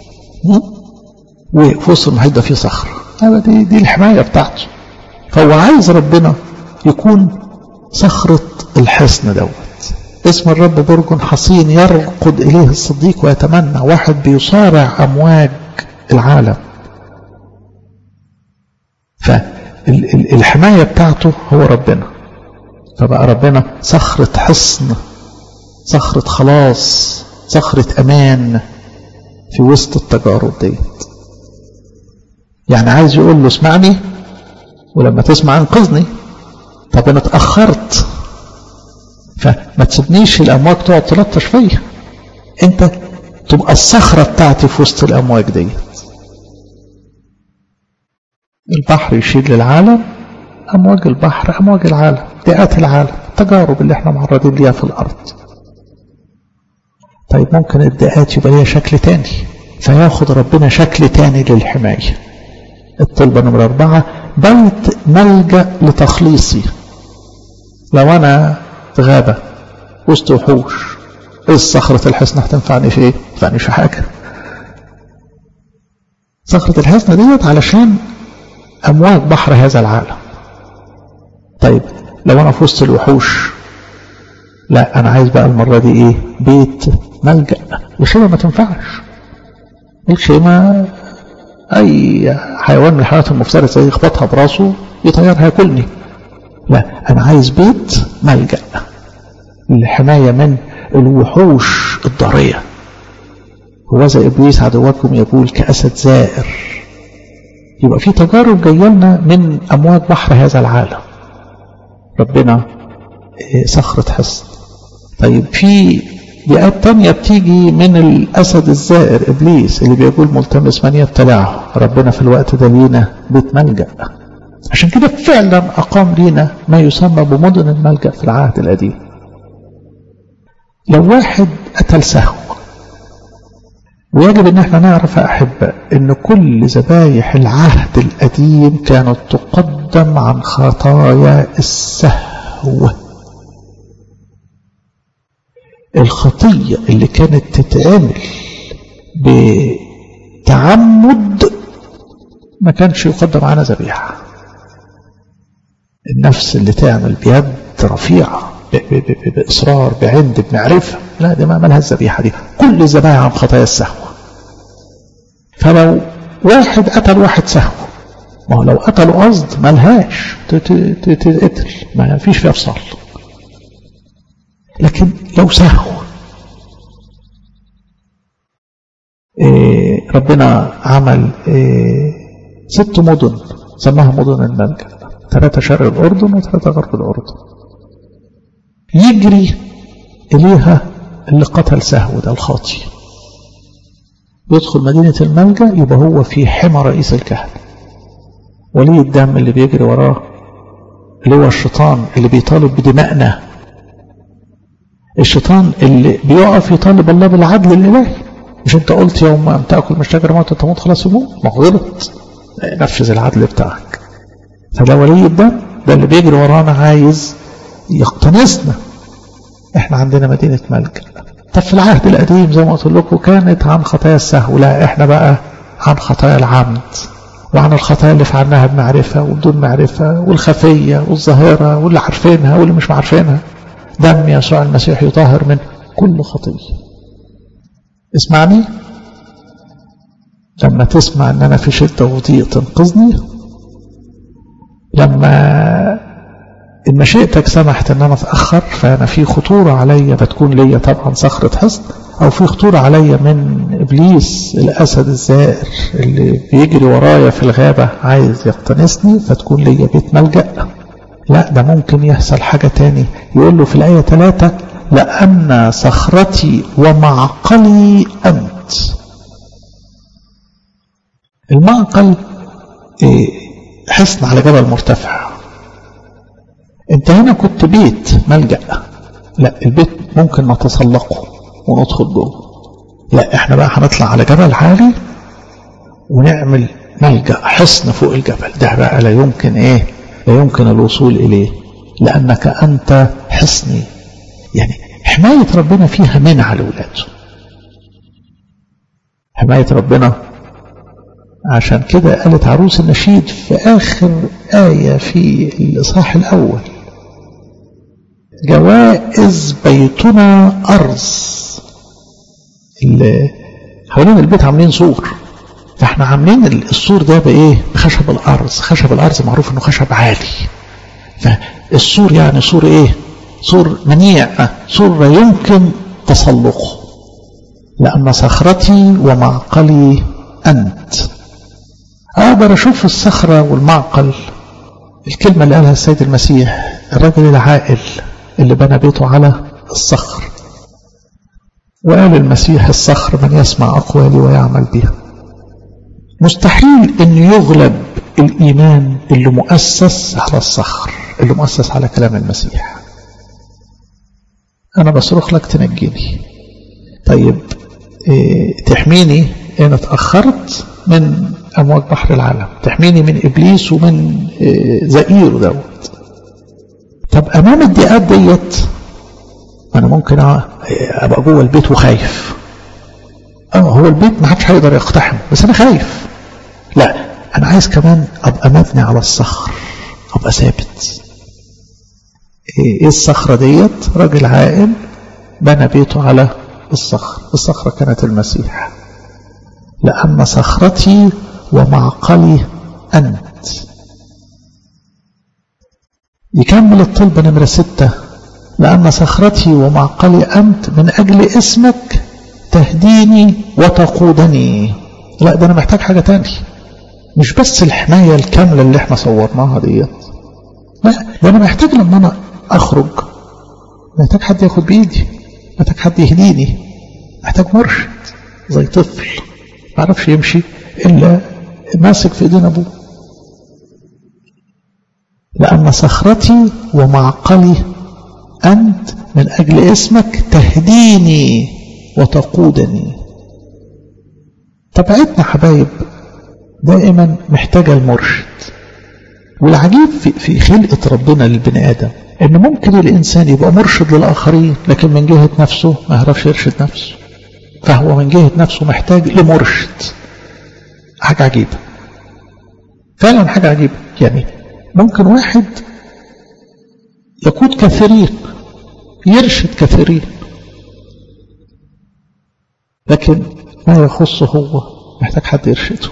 وفي وسط المحيط ده فيه صخرة دي, دي الحماية بتاعته فهو عايز ربنا يكون صخرة الحصن دوت اسم الرب برج حصين يرقد إليه الصديق ويتمنى واحد بيصارع أمواج العالم فالحماية بتاعته هو ربنا فبقى ربنا صخرة حصن صخرة خلاص صخرة أمان في وسط التجارب ديت يعني عايز يقول له اسمعني ولما تسمع انقذني طب انا اتأخرت فما تسيبنيش الامواج تقعد تلطش فيا انت تبقى الصخرة بتاعتي في وسط الامواج ديت البحر يشيل للعالم امواج البحر امواج العالم ضيقات العالم التجارب اللي احنا معرضين ليها في الارض طيب ممكن الضيقات يبقى ليها شكل تاني فياخد ربنا شكل تاني للحماية الطلبة نمرة أربعة بيت ملجأ لتخليصي لو أنا في غابة وسط وحوش إيه صخرة الحصن هتنفعني في إيه؟ تنفعني في حاجة صخرة الحصن ديت علشان أمواج بحر هذا العالم طيب لو أنا في وسط الوحوش لا أنا عايز بقى المرة دي إيه بيت ملجأ الخيمة ما تنفعش الخيمة أي حيوان من الحيوانات المفترسة زي يخبطها براسه يطيرها ياكلني لا أنا عايز بيت ملجأ للحماية من الوحوش الضارية هو زي إبليس عدوكم يقول كأسد زائر يبقى في تجارب جايه لنا من أمواج بحر هذا العالم ربنا صخرة حصن طيب في بيئات تانية بتيجي من الأسد الزائر إبليس اللي بيقول ملتمس من يبتلعه ربنا في الوقت ده لينا بيت ملجأ عشان كده فعلا أقام لينا ما يسمى بمدن الملجأ في العهد القديم لو واحد قتل سهو ويجب ان احنا نعرف احبة ان كل ذبايح العهد القديم كانت تقدم عن خطايا السهو الخطية اللي كانت تتعمل بتعمد ما كانش يقدم عنها ذبيحة النفس اللي تعمل بيد رفيعة بإصرار بعند بمعرفة لا دي ما مالها الذبيحة دي كل الذبائح عن خطايا السهو فلو واحد قتل واحد سهو ما هو لو قتلوا قصد ملهاش تتقتل ما فيش فيها فصال لكن لو سهو إيه ربنا عمل إيه ست مدن سماها مدن الملجأ ثلاثة شرق الأردن وثلاثة غرب الأردن يجري إليها اللي قتل سهو ده الخاطي يدخل مدينة الملجأ يبقى هو في حمى رئيس الكهنة ولي الدم اللي بيجري وراه اللي هو الشيطان اللي بيطالب بدمائنا الشيطان اللي بيقف يطالب الله بالعدل الإلهي مش انت قلت يوم أن تأكل من الشجرة موت تموت خلاص يموت ما هو غلط نفذ العدل بتاعك فده ولي الدم ده اللي بيجري ورانا عايز يقتنصنا احنا عندنا مدينة ملجأ طب في العهد القديم زي ما قلت لكم كانت عن خطايا السهو لا احنا بقى عن خطايا العمد وعن الخطايا اللي فعلناها بمعرفة وبدون معرفة والخفية والظاهرة واللي عارفينها واللي مش عارفينها دم يسوع المسيح يطهر من كل خطية اسمعني لما تسمع ان انا في شدة وضيق تنقذني لما إن مشيئتك سمحت ان انا اتأخر فانا في خطورة عليا بتكون ليا طبعا صخرة حصن او في خطورة عليا من ابليس الاسد الزائر اللي بيجري ورايا في الغابة عايز يقتنصني فتكون ليا بيت ملجأ لا ده ممكن يحصل حاجة تاني يقول له في الآية 3 لأن صخرتي ومعقلي أنت المعقل حصن على جبل مرتفع انت هنا كنت بيت ملجأ لا البيت ممكن نتسلقه وندخل جوه لا احنا بقى هنطلع على جبل عالي ونعمل ملجأ حصن فوق الجبل ده بقى لا يمكن ايه لا يمكن الوصول اليه لانك انت حصني يعني حماية ربنا فيها منع لولاده حماية ربنا عشان كده قالت عروس النشيد في آخر آية في الإصحاح الأول جوائز بيتنا أرز اللي حوالين البيت عاملين سور فاحنا عاملين السور ده بايه بخشب الارز خشب الارز معروف انه خشب عالي فالسور يعني سور ايه سور منيع سور لا يمكن تسلقه لان صخرتي ومعقلي انت اقدر اشوف الصخره والمعقل الكلمه اللي قالها السيد المسيح الرجل العاقل اللي بنى بيته على الصخر وقال المسيح الصخر من يسمع أقوالي ويعمل بها مستحيل أن يغلب الإيمان اللي مؤسس على الصخر اللي مؤسس على كلام المسيح أنا بصرخ لك تنجيني طيب إيه تحميني أنا اتأخرت من أمواج بحر العالم تحميني من إبليس ومن إيه زئير دوت طب أمام الضيقات ديت أنا ممكن أبقى جوه البيت وخايف اه هو البيت ما حدش هيقدر يقتحم بس أنا خايف لا أنا عايز كمان أبقى مبني على الصخر أبقى ثابت إيه الصخرة ديت راجل عاقل بنى بيته على الصخر الصخرة كانت المسيح لأن صخرتي ومعقلي أنت يكمل الطلب نمرة ستة لأن صخرتي ومعقلي أنت من أجل اسمك تهديني وتقودني لا ده أنا محتاج حاجة تاني مش بس الحماية الكاملة اللي احنا صورناها ديت لا ده أنا محتاج لما أنا أخرج محتاج حد ياخد بإيدي محتاج حد يهديني محتاج مرشد زي طفل ما عرفش يمشي إلا ماسك في إيدين أبوه لأن صخرتي ومعقلي أنت من أجل اسمك تهديني وتقودني طبيعتنا حبايب دائما محتاجة المرشد والعجيب في, في خلقة ربنا للبني آدم إن ممكن الإنسان يبقى مرشد للآخرين لكن من جهة نفسه ما يعرفش يرشد نفسه فهو من جهة نفسه محتاج لمرشد حاجة عجيبة فعلا حاجة عجيبة يعني ممكن واحد يقود كثيرين يرشد كثيرين لكن ما يخصه هو محتاج حد يرشده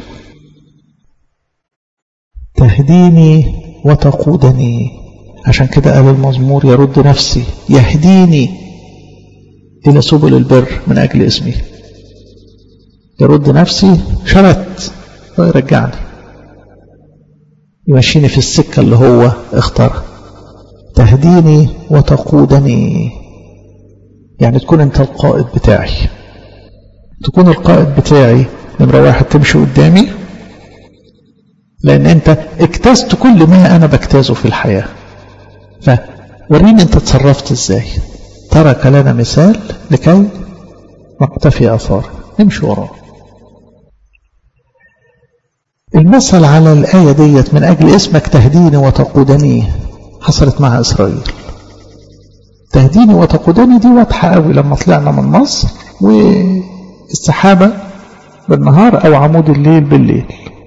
تهديني وتقودني عشان كده قال المزمور يرد نفسي يهديني إلى سبل البر من أجل اسمي يرد نفسي شرت ويرجعني يمشيني في السكة اللي هو اختارها تهديني وتقودني يعني تكون انت القائد بتاعي تكون القائد بتاعي نمرة واحد تمشي قدامي لأن أنت اجتزت كل ما أنا بجتازه في الحياة فوريني أنت تصرفت إزاي ترك لنا مثال لكي نقتفي أثاره نمشي وراه المثل على الآية ديت من أجل اسمك تهديني وتقودني حصلت مع إسرائيل تهديني وتقودني دي واضحة قوي لما طلعنا من مصر والسحابة بالنهار أو عمود الليل بالليل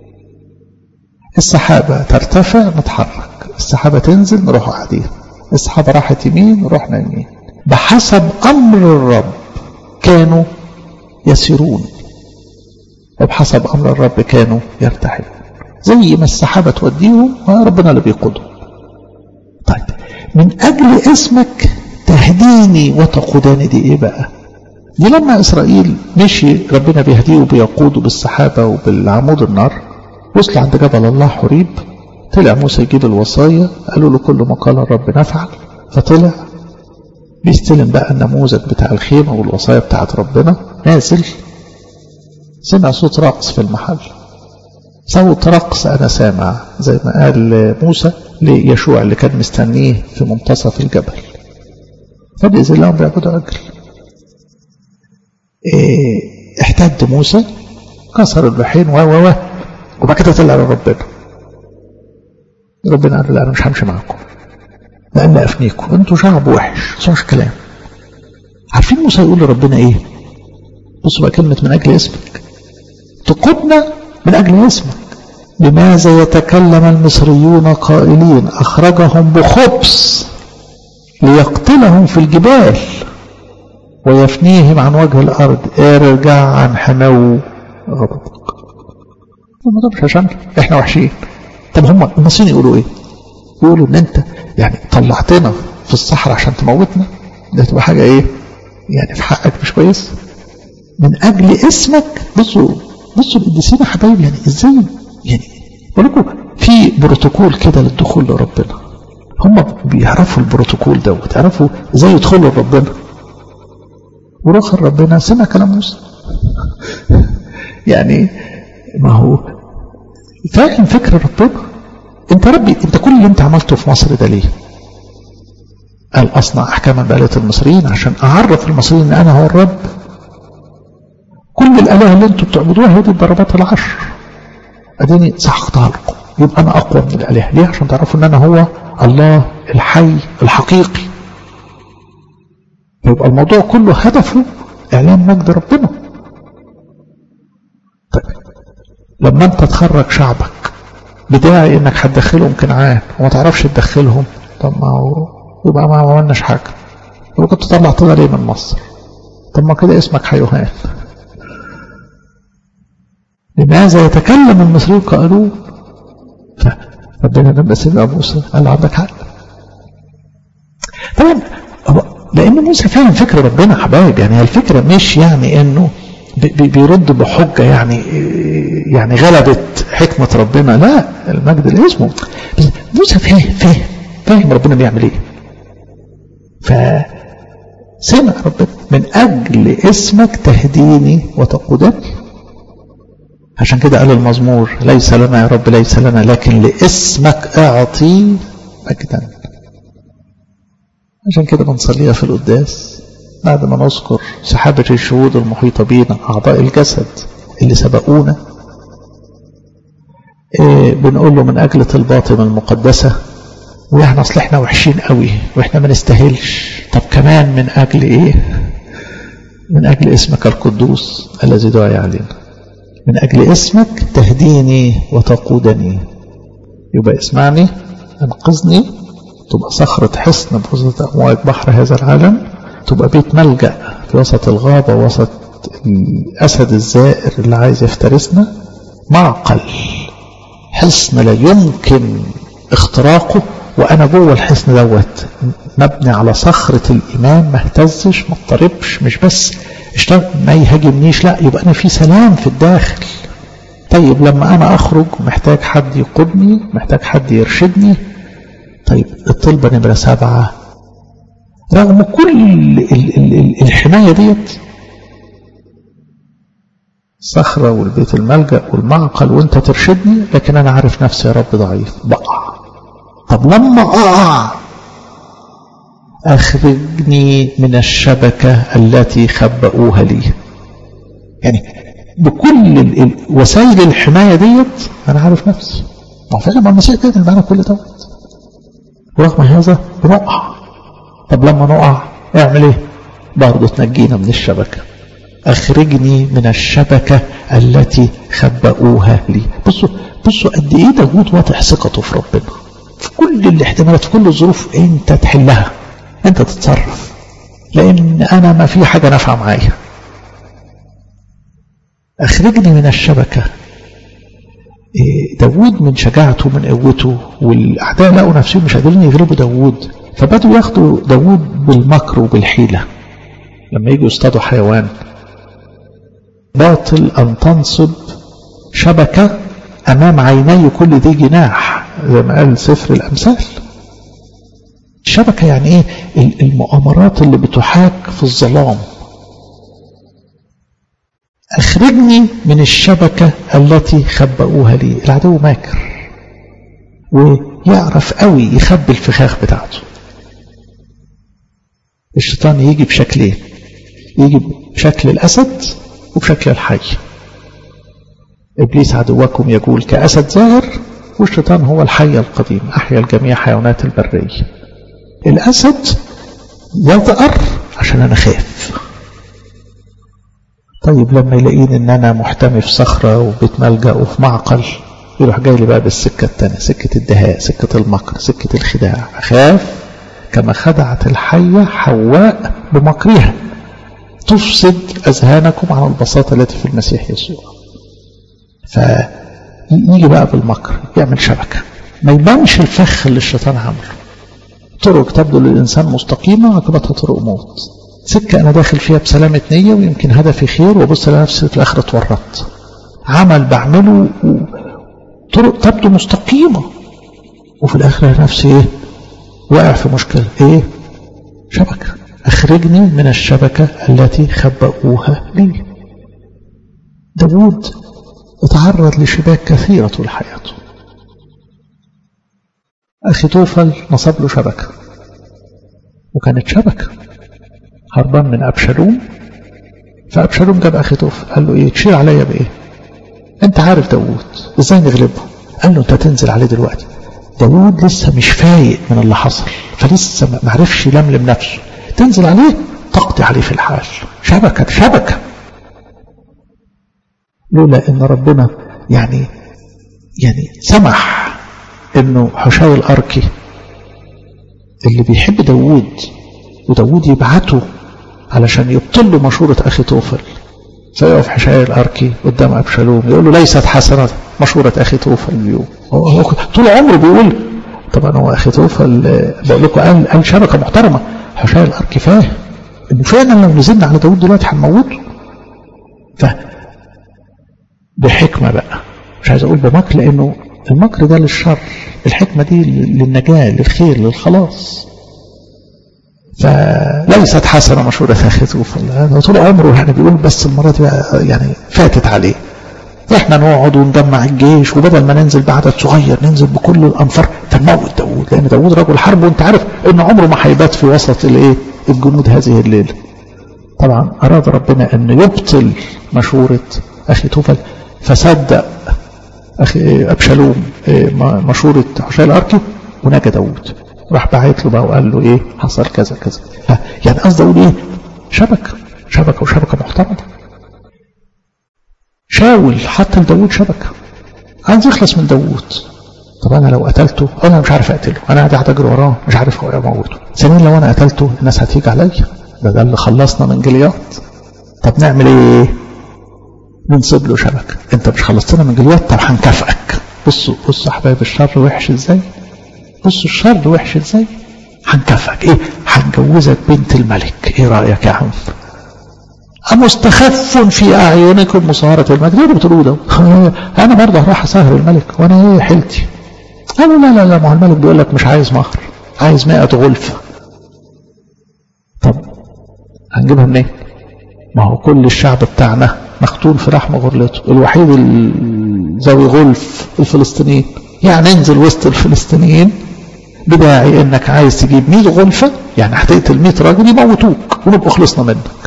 السحابة ترتفع نتحرك السحابة تنزل نروح قاعدين السحابة راحت يمين رحنا يمين بحسب أمر الرب كانوا يسيرون وبحسب أمر الرب كانوا يرتحلون زي ما السحابة توديهم ربنا اللي بيقودهم طيب من أجل اسمك تهديني وتقوداني دي إيه بقى دي لما إسرائيل مشي ربنا بيهديه وبيقوده بالسحابة وبالعمود النار وصل عند جبل الله حريب طلع موسى يجيب الوصايا قالوا له كل ما قال الرب نفعل فطلع بيستلم بقى النموذج بتاع الخيمة والوصايا بتاعت ربنا نازل سمع صوت رقص في المحل صوت رقص أنا سامع زي ما قال موسى ليشوع اللي كان مستنيه في منتصف الجبل فبإذن الله بيعبدوا عجل إيه احتد موسى كسر اللحين و و و وبعد كده طلع لربنا ربنا قال لا انا مش همشي معاكم لان افنيكم انتوا شعب وحش مش كلام عارفين موسى يقول لربنا ايه بصوا بقى كلمه من اجل اسمك تقودنا من اجل اسمك لماذا يتكلم المصريون قائلين اخرجهم بخبز ليقتلهم في الجبال ويفنيهم عن وجه الارض ارجع عن حمو غضبك الموضوع مش عشان احنا وحشين طب هم المصريين يقولوا ايه يقولوا ان انت يعني طلعتنا في الصحراء عشان تموتنا ده تبقى حاجه ايه يعني في حقك مش كويس من اجل اسمك بصوا بصوا القديسين يا حبايبي يعني ازاي يعني بقول لكم في بروتوكول كده للدخول لربنا هم بيعرفوا البروتوكول دوت يعرفوا ازاي يدخلوا لربنا وروح ربنا سمع كلام موسى يعني ما هو فاهم فكر ربنا انت ربي انت كل اللي انت عملته في مصر ده ليه قال اصنع احكاما بآلة المصريين عشان اعرف المصريين ان انا هو الرب كل الالهه اللي انتوا بتعبدوها هي دي الضربات العشر اديني سحقتها لكم يبقى انا اقوى من الالهه ليه عشان تعرفوا ان انا هو الله الحي الحقيقي يبقى الموضوع كله هدفه اعلان مجد ربنا طيب لما انت تخرج شعبك بداعي انك هتدخلهم كنعان وما تعرفش تدخلهم طب ما هو يبقى ما عملناش حاجه يبقى كنت طلعتنا ليه من مصر طب ما كده اسمك حيوان لماذا يتكلم المصريون قالوا فربنا لما سمع موسى قال له عندك حق طبعا لان موسى فاهم فكر ربنا حبايب يعني الفكره مش يعني انه بيرد بحجه يعني يعني غلبت حكمه ربنا لا المجد لاسمه بس موسى فاهم فاهم فاهم ربنا بيعمل ايه فسمع ربنا من اجل اسمك تهديني وتقودني عشان كده قال المزمور ليس لنا يا رب ليس لنا لكن لاسمك اعطي مجدا عشان كده بنصليها في القداس بعد ما نذكر سحابة الشهود المحيطة بينا أعضاء الجسد اللي سبقونا إيه بنقول له من أجل طلباتنا المقدسة وإحنا أصل إحنا وحشين قوي وإحنا ما نستاهلش طب كمان من أجل إيه من أجل اسمك القدوس الذي دعي علينا من أجل اسمك تهديني وتقودني يبقى اسمعني انقذني تبقى صخرة حصن بوسط أمواج بحر هذا العالم تبقى بيت ملجأ في وسط الغابة وسط الأسد الزائر اللي عايز يفترسنا معقل حصن لا يمكن اختراقه وأنا جوه الحصن دوت مبني على صخرة الإيمان ما اهتزش ما اضطربش مش بس اشتغل ما يهاجمنيش لا يبقى أنا في سلام في الداخل طيب لما أنا أخرج محتاج حد يقودني محتاج حد يرشدني طيب الطلبة نمرة سبعة رغم كل ال ال ال الحماية ديت الصخرة والبيت الملجأ والمعقل وانت ترشدني لكن انا عارف نفسي يا رب ضعيف بقع طب لما اقع اخرجني من الشبكة التي خبأوها لي يعني بكل وسائل الحماية ديت انا عارف نفسي ما فعلا ما المسيح كده معانا كل دوت ورغم هذا بنقع طب لما نقع اعمل ايه برضه تنجينا من الشبكة اخرجني من الشبكة التي خبأوها لي بصوا بصوا قد ايه داوود واضح ثقته في ربنا في كل الاحتمالات في كل الظروف انت تحلها انت تتصرف لان انا ما في حاجة نافعة معايا اخرجني من الشبكة داوود من شجاعته من قوته والاعداء لقوا نفسهم مش قادرين يغلبوا داوود فبدوا ياخدوا داوود بالمكر وبالحيلة لما يجوا يصطادوا حيوان باطل أن تنصب شبكة أمام عيني كل ذي جناح زي ما قال سفر الأمثال الشبكة يعني إيه المؤامرات اللي بتحاك في الظلام أخرجني من الشبكة التي خبأوها لي العدو ماكر ويعرف قوي يخبي الفخاخ بتاعته الشيطان يجي بشكلين يجي بشكل الأسد وبشكل الحي إبليس عدوكم يقول كأسد زاهر والشيطان هو الحي القديم أحيا الجميع حيوانات البرية الأسد يظهر عشان أنا خاف طيب لما يلاقيني ان انا محتمي في صخرة وبيت ملجأ وفي معقل يروح جاي لي بقى بالسكة التانية سكة الدهاء سكة المكر سكة الخداع أخاف كما خدعت الحية حواء بمكرها تفسد أذهانكم على البساطة التي في المسيح يسوع فيجي بقى بالمكر يعمل شبكة ما يبانش الفخ اللي الشيطان عمله طرق تبدو للإنسان مستقيمة عقبتها طرق موت سكة أنا داخل فيها بسلامة نية ويمكن هدفي خير وبص لنفسي في الآخر اتورطت عمل بعمله طرق تبدو مستقيمة وفي الآخر نفسي إيه وقع في مشكلة ايه شبكة اخرجني من الشبكة التي خبأوها لي داود اتعرض لشباك كثيرة طول حياته أخي توفل نصب له شبكة وكانت شبكة هربان من أبشالوم فأبشالوم جاب أخي توفل قال له إيه تشير عليا بإيه أنت عارف داود إزاي نغلبه قال له أنت تنزل عليه دلوقتي داود لسه مش فايق من اللي حصل فلسه ما عرفش يلملم نفسه تنزل عليه تقضي عليه في الحال شبكة شبكة لولا ان ربنا يعني يعني سمح انه حشاي الاركي اللي بيحب داوود وداوود يبعته علشان يبطل له مشورة اخي توفل فيقف حشاي الاركي قدام ابشالوم يقول له ليست حسنة مشورة اخي توفل اليوم هو طول عمره بيقول طبعا هو اخي توفل بقول لكم قال قال شبكة محترمة حشاي الاركي فاهم انه فعلا لو نزلنا على داوود دلوقتي هنموته ف بحكمة بقى مش عايز أقول بمكر لأنه المكر ده للشر الحكمة دي للنجاة للخير للخلاص فليست حسنة مشهورة أخي توفل طول عمره يعني بيقول بس المرة دي يعني فاتت عليه احنا نقعد ونجمع الجيش وبدل ما ننزل بعدد صغير ننزل بكل الانفار فنموت داوود لان داوود رجل حرب وانت عارف ان عمره ما هيبات في وسط الايه الجنود هذه الليله طبعا اراد ربنا ان يبطل مشوره اخي توفل فصدق أخي أبشالوم مشورة حشاي الأركي ونجى داود راح بعت له بقى وقال له إيه حصل كذا كذا يعني قصدي أقول إيه شبكة شبكة وشبكة محترمة شاول حتى لداود شبكة عايز يخلص من داود طب أنا لو قتلته أنا مش عارف أقتله أنا قاعد أجري وراه مش عارف هو أموته ثانيا لو أنا قتلته الناس هتيجي عليا ده ده اللي خلصنا من جليات طب نعمل إيه ننصب له شبكة انت مش خلصتنا من جليات طب هنكافئك بصوا بصوا احباب الشر وحش ازاي بصوا الشر وحش ازاي هنكافئك ايه هنجوزك بنت الملك ايه رأيك يا عم أمستخف في أعينكم مصارة الملك ليه بتقولوا ده أنا برضه هروح أسهر الملك وأنا إيه حيلتي قالوا لا لا لا ما هو الملك بيقول لك مش عايز مهر عايز 100 غلفة طب هنجيبها منين؟ ما هو كل الشعب بتاعنا مختون في رحم غرلته الوحيد ذوي غلف الفلسطينيين يعني انزل وسط الفلسطينيين بداعي انك عايز تجيب 100 غلفة يعني هتقتل 100 راجل يموتوك ونبقى خلصنا منك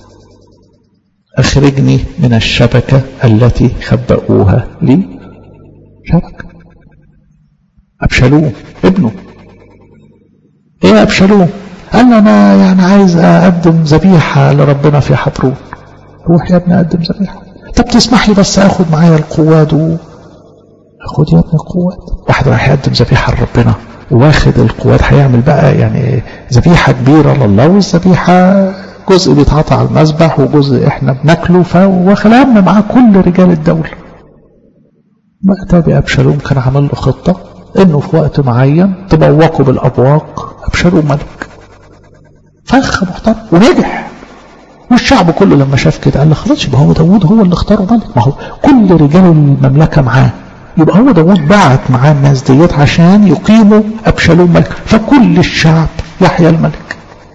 اخرجني من الشبكة التي خبأوها لي شبكة ابشالوم ابنه ايه يا ابشالوم قال له انا يعني عايز اقدم ذبيحة لربنا في حبرون روح يا ابني اقدم ذبيحة طب تسمح لي بس اخد معايا القواد و... اخد يا ابني القواد واحد راح يقدم ذبيحة لربنا واخد القواد هيعمل بقى يعني ذبيحة كبيرة لله والذبيحة جزء بيتعطى على المذبح وجزء احنا بناكله فواخد معاه كل رجال الدولة وقتها بأبشالوم كان عمل له خطة انه في وقت معين تبوقوا بالابواق ابشالوم ملك فخ محترم ونجح والشعب كله لما شاف كده قال له خلاص يبقى هو داوود هو اللي اختاره ملك ما هو كل رجال المملكة معاه يبقى هو داوود بعت معاه الناس ديت عشان يقيموا أبشالوم ملك فكل الشعب يحيى الملك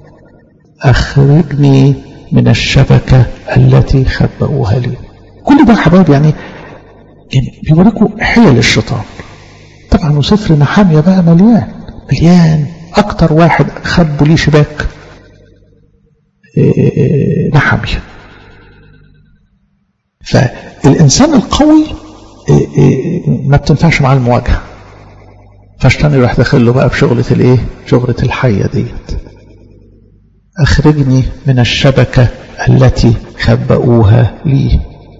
أخرجني من الشبكة التي خبأوها لي كل ده حبايب يعني يعني بيوريكوا حيل الشيطان طبعا وسفر نحامية بقى مليان مليان أكتر واحد خبوا ليه شباك نحامية فالإنسان القوي ما بتنفعش مع المواجهة فاشتاني يروح داخل له بقى بشغلة الايه شغلة الحية ديت أخرجني من الشبكة التي خبأوها لي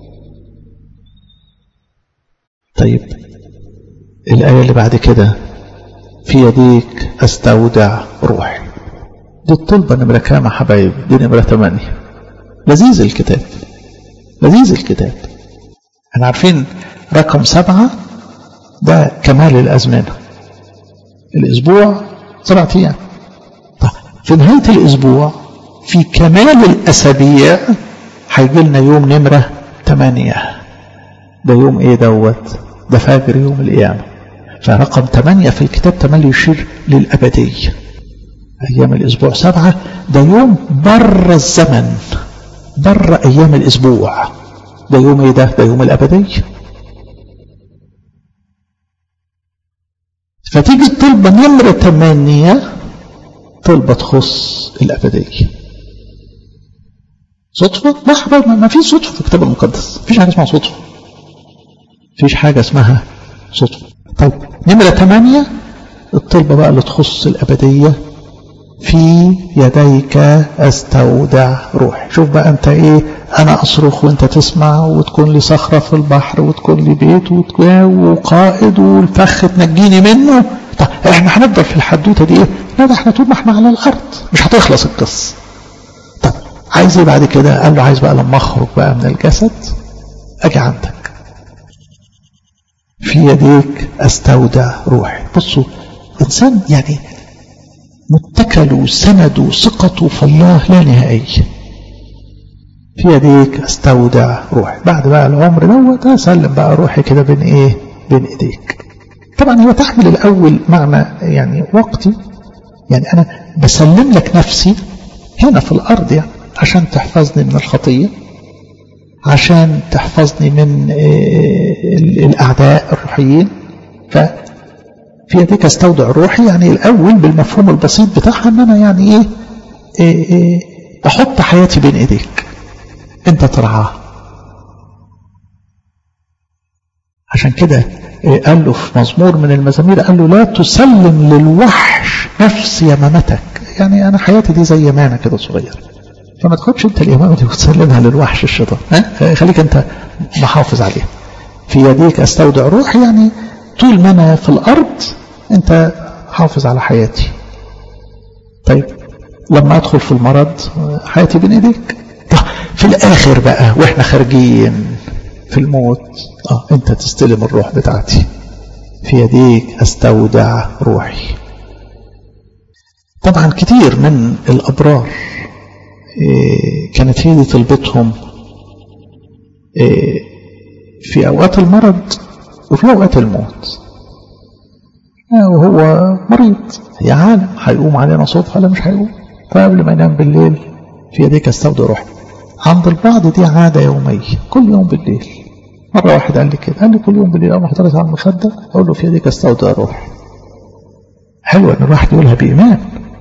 طيب الآية اللي بعد كده في يديك أستودع روحي دي الطلبة نمرة كام يا حبايب دي نمرة ثمانية لذيذ الكتاب لذيذ الكتاب احنا عارفين رقم سبعة ده كمال الأزمنة الأسبوع سبعة أيام طيب في نهاية الأسبوع في كمال الأسابيع هيجي لنا يوم نمرة ثمانية ده يوم ايه دوت ده فجر يوم القيامة فرقم ثمانية في الكتاب تملي يشير للأبدية أيام الأسبوع سبعة ده يوم بره الزمن بره أيام الأسبوع ده يوم إيه ده؟ ده يوم الأبدية فتيجي الطلبة نمرة ثمانية طلبة تخص الأبدية صدفة؟ لا ما في صدفة في الكتاب المقدس مفيش حاجة اسمها صدفة مفيش حاجة اسمها صدفة طيب نمرة ثمانية الطلبة بقى اللي تخص الأبدية في يديك استودع روحي شوف بقى انت ايه انا اصرخ وانت تسمع وتكون لي صخرة في البحر وتكون لي بيت وقائد والفخ تنجيني منه طب احنا هنفضل في الحدوتة دي ايه لا ده احنا طول ما احنا على الارض مش هتخلص القصة طب عايز ايه بعد كده قال له عايز بقى لما اخرج بقى من الجسد اجي عندك في يديك استودع روحي بصوا انسان يعني متكل وسند وثقته في الله لا نهائية في يديك استودع روحي بعد بقى العمر دوت اسلم بقى روحي كده بين ايه بين ايديك طبعا هو تحمل الاول معنى يعني وقتي يعني انا بسلم لك نفسي هنا في الارض يعني عشان تحفظني من الخطيه عشان تحفظني من الاعداء الروحيين ف في يديك استودع روحي يعني الاول بالمفهوم البسيط بتاعها ان انا يعني ايه, إيه, إيه بحط حياتي بين ايديك انت ترعاها عشان كده إيه قال له في مزمور من المزامير قال له لا تسلم للوحش نفس يمامتك يعني انا حياتي دي زي يمامه كده صغير فما تاخدش انت اليمامه دي وتسلمها للوحش الشيطان ها خليك انت محافظ عليها في يديك استودع روحي يعني طول ما انا في الارض انت حافظ على حياتي طيب لما ادخل في المرض حياتي بين ايديك في الاخر بقى واحنا خارجين في الموت اه انت تستلم الروح بتاعتي في يديك استودع روحي طبعا كتير من الابرار إيه كانت هي دي طلبتهم إيه في اوقات المرض وفي اوقات الموت وهو مريض يا عالم هيقوم علينا صبح ولا مش هيقوم فقبل ما ينام بالليل في يديك استودع روحي عند البعض دي عادة يومية كل يوم بالليل مرة واحد قال لي كده قال لي كل يوم بالليل أول ما حضرت على المخدة أقول له في يديك استودع روحي حلو إن الواحد يقولها بإيمان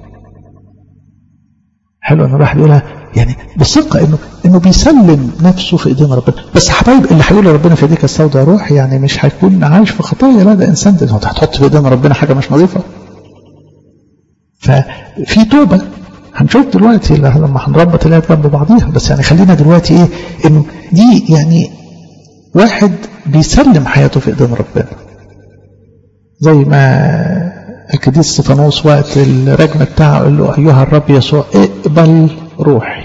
حلو إن الواحد يقولها يعني بثقة إنه إنه بيسلم نفسه في إيدين ربنا بس حبايب اللي هيقول لربنا في يديك استودع روحي يعني مش هيكون عايش في خطايا لا ده إنسان ده هتحط في إيدين ربنا حاجة مش نظيفة ففي توبة هنشوف دلوقتي لما هنربط الايات جنب بعضيها بس يعني خلينا دلوقتي ايه انه دي يعني واحد بيسلم حياته في ايدين ربنا زي ما القديس استفانوس وقت الرجم بتاعه قال له ايها الرب يسوع اقبل روحي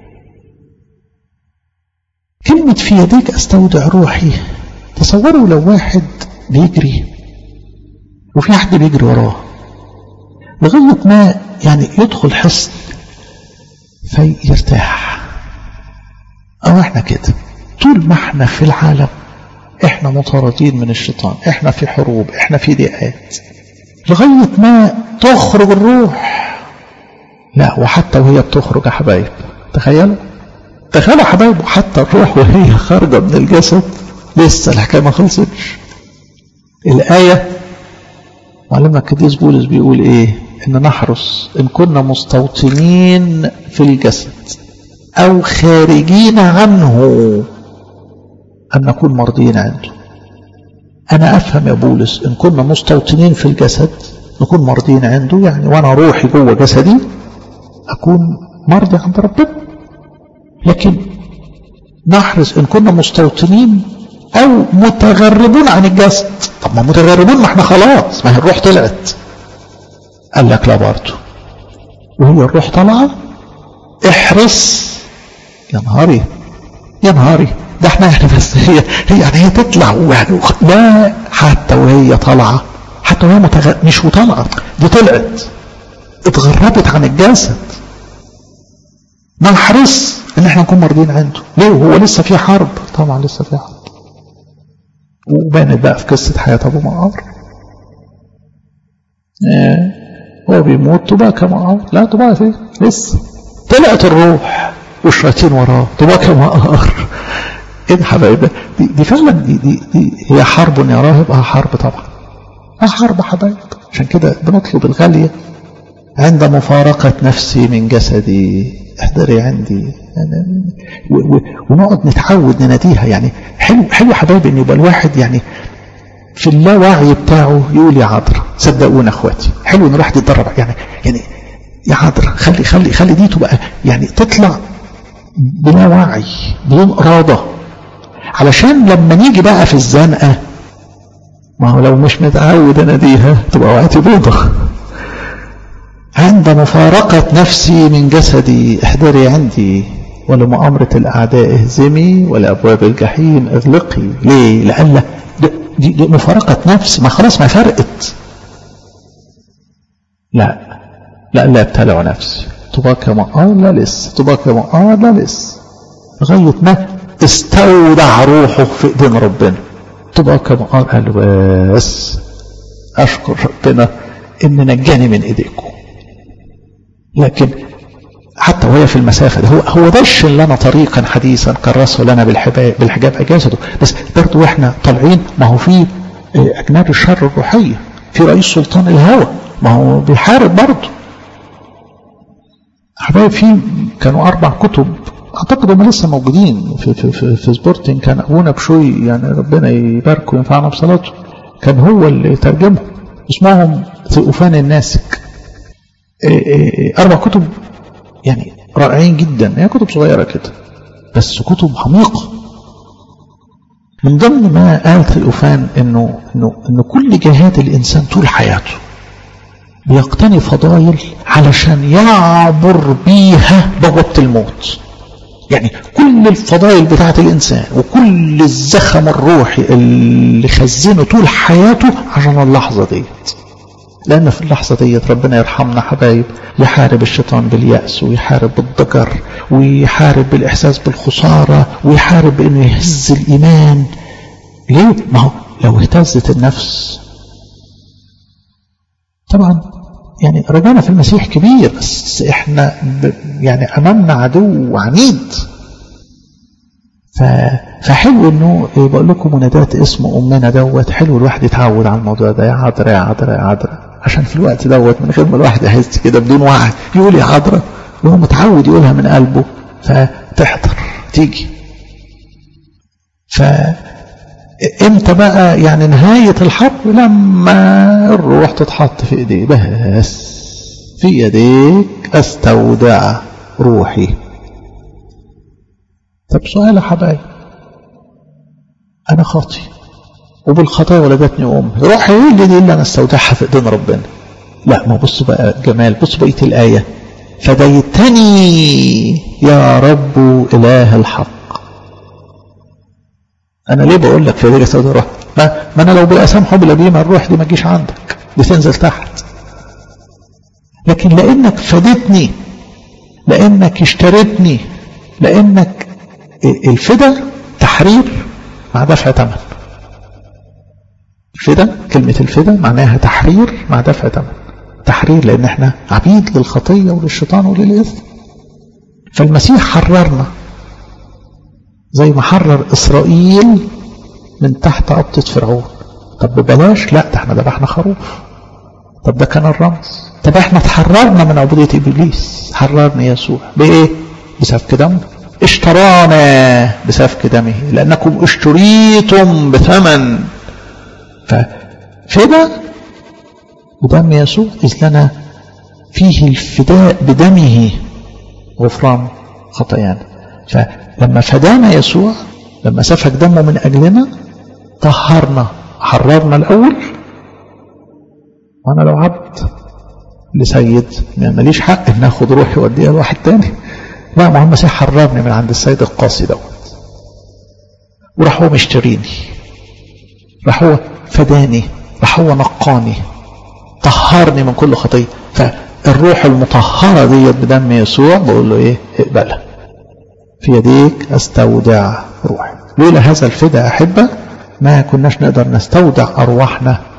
كلمة في يديك استودع روحي تصوروا لو واحد بيجري وفي حد بيجري وراه لغاية ما يعني يدخل حصن فيرتاح أو احنا كده طول ما احنا في العالم احنا مطاردين من الشيطان احنا في حروب احنا في ضيقات لغاية ما تخرج الروح لا وحتى وهي بتخرج يا حبايب تخيلوا تخيلوا يا حبايب حتى الروح وهي خارجة من الجسد لسه الحكاية ما خلصتش الآية معلمنا القديس بولس بيقول ايه ان نحرص ان كنا مستوطنين في الجسد او خارجين عنه ان نكون مرضيين عنده انا افهم يا بولس ان كنا مستوطنين في الجسد نكون مرضيين عنده يعني وانا روحي جوه جسدي اكون مرضي عند ربنا لكن نحرص ان كنا مستوطنين او متغربون عن الجسد طب ما متغربون ما احنا خلاص ما هي الروح طلعت قال لك لا برضه وهي الروح طالعه احرص يا نهاري يا نهاري ده احنا يعني بس هي هي يعني هي تطلع يعني لا حتى وهي طالعه حتى وهي متغ... مش وطالعه دي طلعت اتغربت عن الجسد نحرص ان احنا نكون مرضين عنده ليه هو لسه في حرب طبعا لسه في حرب وبانت بقى في قصه حياه ابو مقار آه هو بيموت تباكى معه لا تباكى فيه لسه طلعت الروح والشياطين وراه تباكى معه ايه ده حبايب دي, دي فعلا دي, دي, دي هي حرب يا راهب اه حرب طبعا اه حرب حبايب عشان كده بنطلب الغالية عند مفارقة نفسي من جسدي احضري عندي يعني و و ونقعد نتعود نناديها يعني حلو حلو حبايبي ان يبقى الواحد يعني في اللاوعي بتاعه يقول يا عذرا صدقونا اخواتي حلو ان الواحد يتدرب يعني يعني يا عذرا خلي خلي خلي دي تبقى يعني تطلع بلا وعي بدون اراده علشان لما نيجي بقى في الزنقه ما هو لو مش متعود اناديها تبقى وقتي بيضه عند مفارقة نفسي من جسدي احضري عندي ولمؤامرة الأعداء اهزمي ولأبواب الجحيم اغلقي ليه؟ لأن دي, دي مفارقة نفس ما خلاص ما فرقت لا لا لا ابتلع نفسي تباكى ما آه لا لسه تباكى ما آه لا لسه لغاية ما استودع روحه في ايدين ربنا تباكى ما آه قال بس أشكر ربنا إن نجاني من إيديكم لكن حتى وهي في المسافة ده هو هو دش لنا طريقا حديثا كرسه لنا بالحجاب بالحجاب أجازته بس برضه واحنا طالعين ما هو في أجناد الشر الروحية في رئيس سلطان الهوى ما هو بيحارب برضه حبايب في كانوا أربع كتب أعتقد هم لسه موجودين في في في, في سبورتنج كان أبونا بشوي يعني ربنا يباركه وينفعنا بصلاته كان هو اللي ترجمه اسمهم ثقوفان الناسك أربع كتب يعني رائعين جدا هي كتب صغيرة كده بس كتب عميقة من ضمن ما قال ثقوفان إنه, إنه, إنه كل جهات الإنسان طول حياته بيقتني فضائل علشان يعبر بيها بوابة الموت يعني كل الفضائل بتاعة الإنسان وكل الزخم الروحي اللي خزنه طول حياته عشان اللحظة ديت لأن في اللحظة ديت ربنا يرحمنا حبايب يحارب الشيطان باليأس ويحارب بالضجر ويحارب بالإحساس بالخسارة ويحارب بأنه يهز الإيمان ليه؟ ما هو لو اهتزت النفس طبعا يعني رجعنا في المسيح كبير بس احنا يعني امامنا عدو عنيد فحلو انه بقول لكم منادات اسم امنا دوت حلو الواحد يتعود على الموضوع ده يا عذرا يا عذرا يا عذرا عشان في الوقت دوت من غير ما الواحد يحس كده بدون وعي يقول يا عذرا وهو متعود يقولها من قلبه فتحضر تيجي ف امتى بقى يعني نهاية الحرب لما الروح تتحط في ايديه بس في يديك استودع روحي طب سؤال يا حبايب انا خاطي وبالخطايا ولدتني امي روحي ايه اللي دي اللي انا استودعها في ايدين ربنا لا ما بص بقى جمال بص بقيه الايه فديتني يا رب اله الحق انا ليه بقول لك في رجل سوداء روح ما, ما انا لو بأسامحه بالابيم الروح دي ما تجيش عندك دي تنزل تحت لكن لانك فدتني لانك اشتريتني لانك الفدا تحرير مع دفع ثمن الفدا كلمة الفدا معناها تحرير مع دفع ثمن تحرير لان احنا عبيد للخطية وللشيطان وللإثم فالمسيح حررنا زي ما حرر إسرائيل من تحت قبضة فرعون طب ببلاش لا ده احنا ذبحنا خروف طب ده كان الرمز طب احنا اتحررنا من عبودية إبليس حررنا يسوع بإيه بسفك دمه اشترانا بسفك دمه لأنكم اشتريتم بثمن ففدا بدم يسوع إذ لنا فيه الفداء بدمه غفران خطايانا فلما فدانا يسوع لما سفك دمه من أجلنا طهرنا حررنا الأول وأنا لو عبد لسيد ماليش حق ان اخد روحي واديها لواحد تاني لا ما هو المسيح حررني من عند السيد القاسي دوت وراح هو مشتريني راح هو فداني راح هو نقاني طهرني من كل خطيه فالروح المطهره ديت بدم يسوع بقول له ايه اقبلها في يديك استودع روحي لولا هذا الفداء احبه ما كناش نقدر نستودع ارواحنا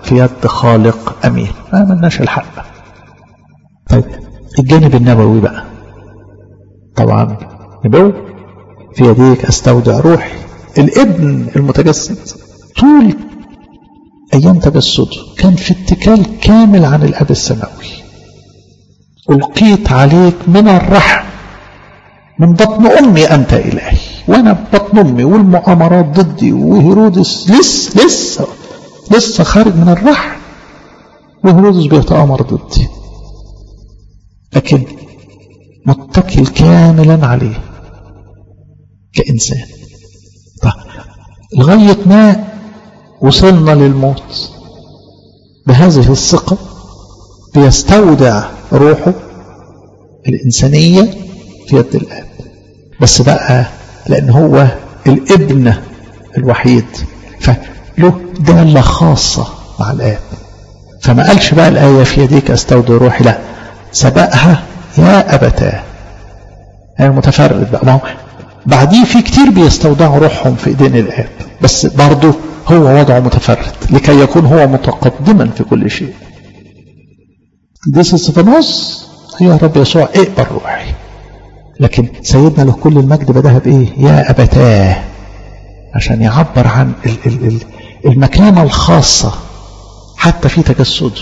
في يد خالق أمين ما ملناش الحق طيب الجانب النبوي بقى طبعا نبوي في يديك أستودع روحي الابن المتجسد طول أيام تجسده كان في اتكال كامل عن الأب السماوي ألقيت عليك من الرحم من بطن أمي أنت إلهي وأنا في بطن أمي والمؤامرات ضدي وهيرودس لسه لسه لسه خارج من الرحم وهيرودس بيتآمر ضدي لكن متكل كاملا عليه كإنسان طيب لغاية ما وصلنا للموت بهذه الثقة بيستودع روحه الإنسانية في يد الآب بس بقى لأن هو الابن الوحيد فله دالة خاصة مع الآب فما قالش بقى الآية في يديك أستودع روحي لا سبقها يا أبتاه يعني متفرد بقى ما هو بعديه في كتير بيستودعوا روحهم في ايدين الآب بس برضه هو وضعه متفرد لكي يكون هو متقدما في كل شيء دي استفانوس يا رب يسوع اقبل روحي لكن سيدنا له كل المجد بدها بايه يا ابتاه عشان يعبر عن ال ال ال المكانة الخاصة حتى في تجسده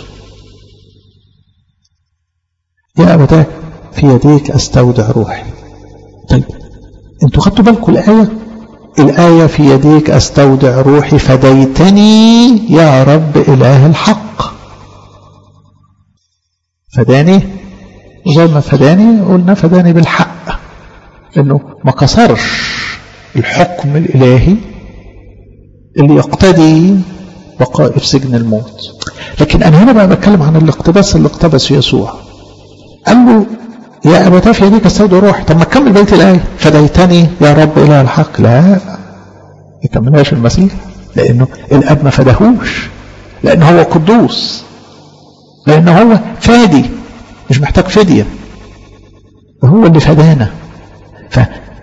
يا أبتاه في يديك أستودع روحي طيب انتوا خدتوا بالكم الآية الآية في يديك أستودع روحي فديتني يا رب إله الحق فداني زي ما فداني قلنا فداني بالحق انه ما كسرش الحكم الالهي اللي يقتدي بقائي في سجن الموت لكن انا هنا بقى بتكلم عن الاقتباس اللي اقتبسه يسوع قال له يا ابتاه في يديك استودع روحي طب ما تكمل بيت الايه فديتني يا رب اله الحق لا ما يكملهاش المسيح لانه الاب ما فداهوش لان هو قدوس لان هو فادي مش محتاج فديه هو اللي فدانا ف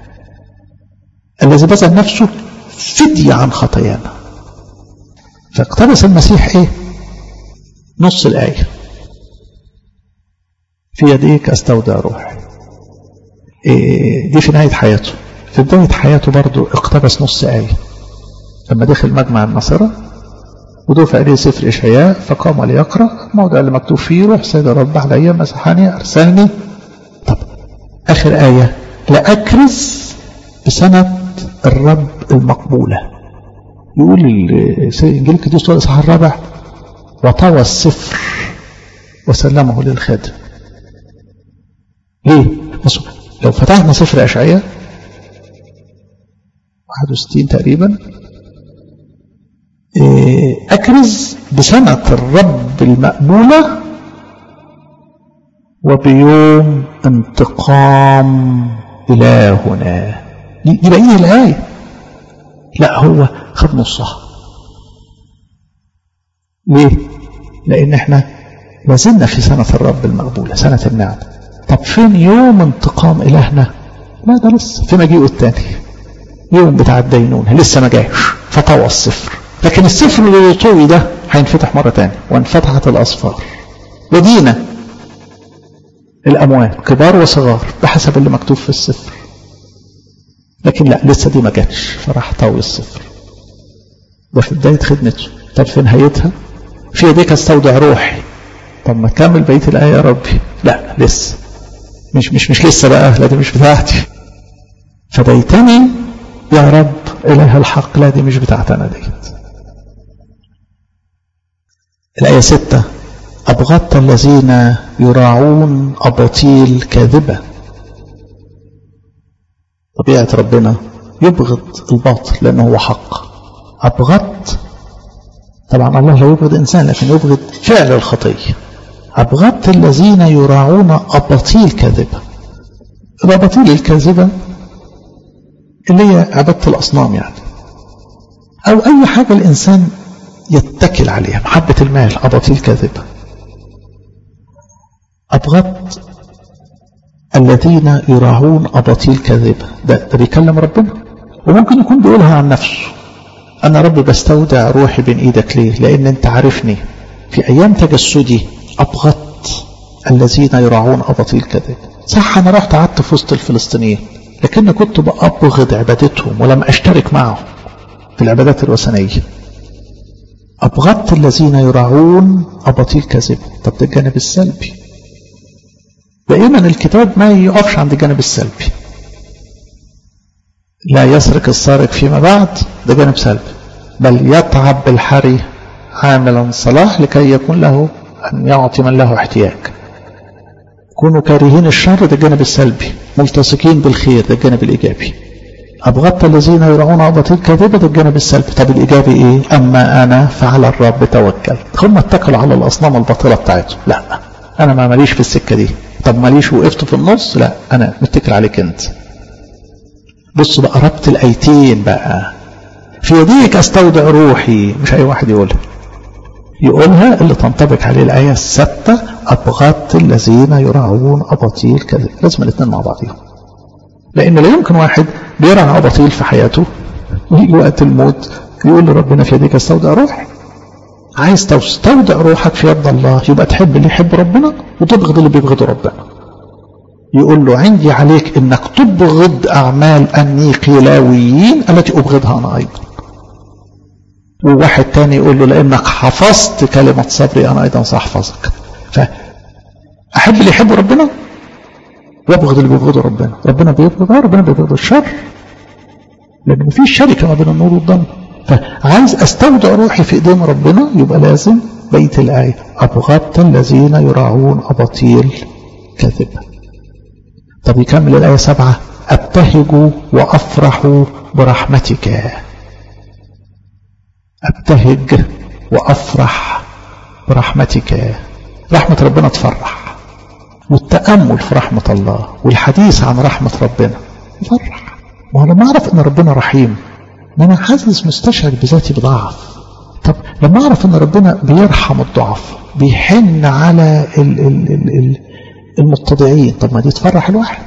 الذي بذل نفسه فدية عن خطايانا فاقتبس المسيح ايه نص الآية في يديك استودع روحي إيه دي في نهاية حياته في بداية حياته برضو اقتبس نص آية لما دخل مجمع النصرة ودفع إليه سفر إشعياء فقام ليقرأ الموضع اللي مكتوب فيه روح سيد الرب علي مسحني أرسلني طب آخر آية لأكرز بسنة الرب المقبولة يقول إنجيل القديس الإصحاح الرابع وطوى السفر وسلمه للخادم ليه؟ بصوا لو فتحنا سفر أشعياء 61 تقريبا أكرز بسنة الرب المقبولة وبيوم انتقام إلهنا دي بقية الآية لا هو خد نصها ليه؟ لأن احنا لازلنا في سنة الرب المقبولة سنة النعم طب فين يوم انتقام إلهنا؟ لا ده لسه في مجيئه الثاني يوم بتاع الدينونة لسه ما جاش فطوى الصفر لكن السفر اللي طوي ده هينفتح مرة تانية وانفتحت الأصفار ودينا الأموال كبار وصغار بحسب اللي مكتوب في السفر لكن لا لسه دي ما جاتش فراح طوي الصفر ده في بداية خدمته طب في نهايتها في يديك استودع روحي طب ما كمل بقية الآية يا ربي لا لسه مش مش مش لسه بقى لا دي مش بتاعتي فديتني يا رب إله الحق لا دي مش بتاعتي أنا ديت الآية ستة أبغضت الذين يراعون أباطيل كاذبة طبيعة ربنا يبغض الباطل لأنه هو حق أبغضت طبعا الله لا يبغض إنسان لكن يبغض فعل الخطية أبغضت الذين يراعون أباطيل كاذبة الأباطيل الكاذبة اللي هي عبادة الأصنام يعني أو أي حاجة الإنسان يتكل عليها محبة المال أباطيل كاذبة أبغضت الذين يراعون أباطيل كاذبة ده, ده بيكلم ربنا وممكن يكون بيقولها عن نفسه أنا رب بستودع روحي بين إيدك ليه لأن أنت عارفني في أيام تجسدي أبغضت الذين يراعون أباطيل كذب صح أنا رحت قعدت في وسط الفلسطينيين لكن كنت بأبغض عبادتهم ولم أشترك معهم في العبادات الوثنية أبغضت الذين يراعون أباطيل كذب طب ده الجانب السلبي دائما الكتاب ما يقفش عند الجانب السلبي لا يسرق السارق فيما بعد ده جانب سلبي بل يتعب بالحري عاملا صلاح لكي يكون له أن يعطي من له احتياج كونوا كارهين الشر ده الجانب السلبي ملتصقين بالخير ده الجانب الإيجابي أبغضت الذين يرعون أباطيل كاذبة ده الجانب السلبي طب الإيجابي إيه أما أنا فعلى الرب توكل هم اتكلوا على الأصنام الباطلة بتاعتهم لا أنا ما ماليش في السكة دي طب ماليش وقفت في النص لا أنا متكل عليك أنت بص بقى ربط الأيتين بقى في يديك أستودع روحي مش أي واحد يقولها يقولها اللي تنطبق عليه الآية الستة أبغضت الذين يرعون أباطيل كذب لازم الاثنين مع بعضهم لأن لا يمكن واحد بيرعى أباطيل في حياته ويجي وقت الموت يقول لربنا في يديك استودع روحي عايز تستودع روحك في يد الله يبقى تحب اللي يحب ربنا وتبغض اللي بيبغض ربنا يقول له عندي عليك انك تبغض اعمال النيقلاويين التي ابغضها انا ايضا وواحد تاني يقول له لانك حفظت كلمة صبري انا ايضا ساحفظك فاحب اللي يحب ربنا وابغض اللي بيبغضه ربنا ربنا بيبغض ربنا بيبغض الشر لان مفيش شركة ما بين النور والظلمه فعايز استودع روحي في ايدين ربنا يبقى لازم بيت الآية أبغضت الذين يراعون أباطيل كذبة طب يكمل الآية سبعة أبتهج وأفرح برحمتك أبتهج وأفرح برحمتك رحمة ربنا تفرح والتأمل في رحمة الله والحديث عن رحمة ربنا يفرح ما هو لما أعرف أن ربنا رحيم ما أنا حاسس مستشعر بذاتي بضعف طب لما أعرف أن ربنا بيرحم الضعف بيحن على ال ال ال ال المتضعين طب ما دي تفرح الواحد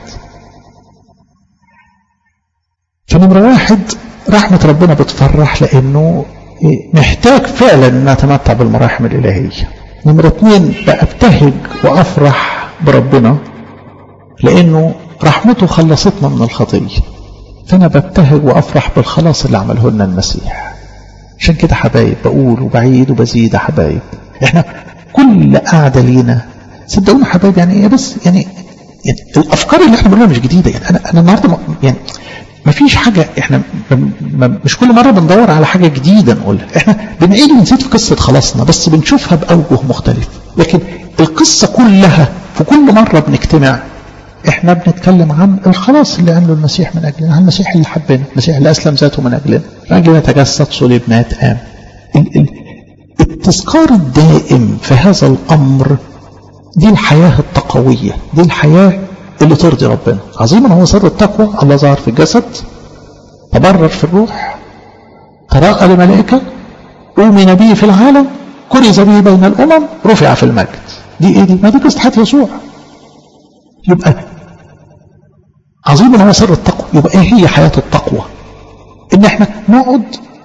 فنمرة واحد رحمة ربنا بتفرح لأنه محتاج فعلا أن نتمتع بالمراحم الإلهية نمرة اثنين بأبتهج وأفرح بربنا لأنه رحمته خلصتنا من الخطية فأنا ببتهج وأفرح بالخلاص اللي عمله لنا المسيح عشان كده حبايب بقول وبعيد وبزيد يا حبايب احنا كل قعدة لينا صدقونا حبايب يعني ايه بس يعني, يعني الافكار اللي احنا بنقولها مش جديده يعني انا انا النهارده يعني ما فيش حاجه احنا مش كل مره بندور على حاجه جديده نقولها احنا بنعيد ونزيد في قصه خلاصنا بس بنشوفها باوجه مختلفه لكن القصه كلها في كل مره بنجتمع احنا بنتكلم عن الخلاص اللي عمله المسيح من اجلنا عن المسيح اللي حبنا المسيح اللي اسلم ذاته من اجلنا راجل تجسد صلب مات قام التذكار الدائم في هذا الامر دي الحياة التقوية دي الحياة اللي ترضي ربنا عظيما هو سر التقوى الله ظهر في الجسد تبرر في الروح تراءى لملائكة أؤمن به في العالم كرز به بين الأمم رفع في المجد دي ايه دي ما دي قصة حياة يسوع يبقى عظيما هو سر التقوى يبقى ايه هي حياة التقوى ان احنا نقعد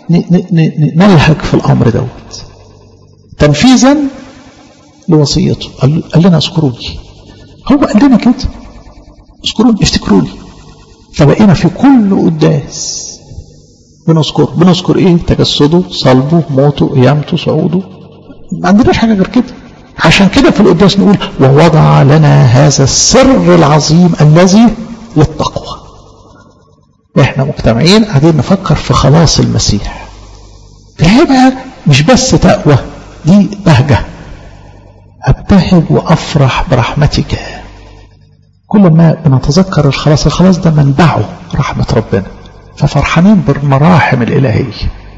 نلهج في الامر دوت تنفيذا لوصيته قال, قال لنا اذكروني هو قال لنا كده اذكروني افتكروني فبقينا في كل قداس بنذكر بنذكر ايه تجسده صلبه موته قيامته صعوده ما عندناش حاجه غير كده عشان كده في القداس نقول ووضع لنا هذا السر العظيم الذي للتقوى احنا مجتمعين قاعدين نفكر في خلاص المسيح فهي بقى مش بس تقوى دي بهجه أبتهج وأفرح برحمتك كل ما بنتذكر الخلاص الخلاص ده منبعه رحمة ربنا ففرحانين بالمراحم الإلهية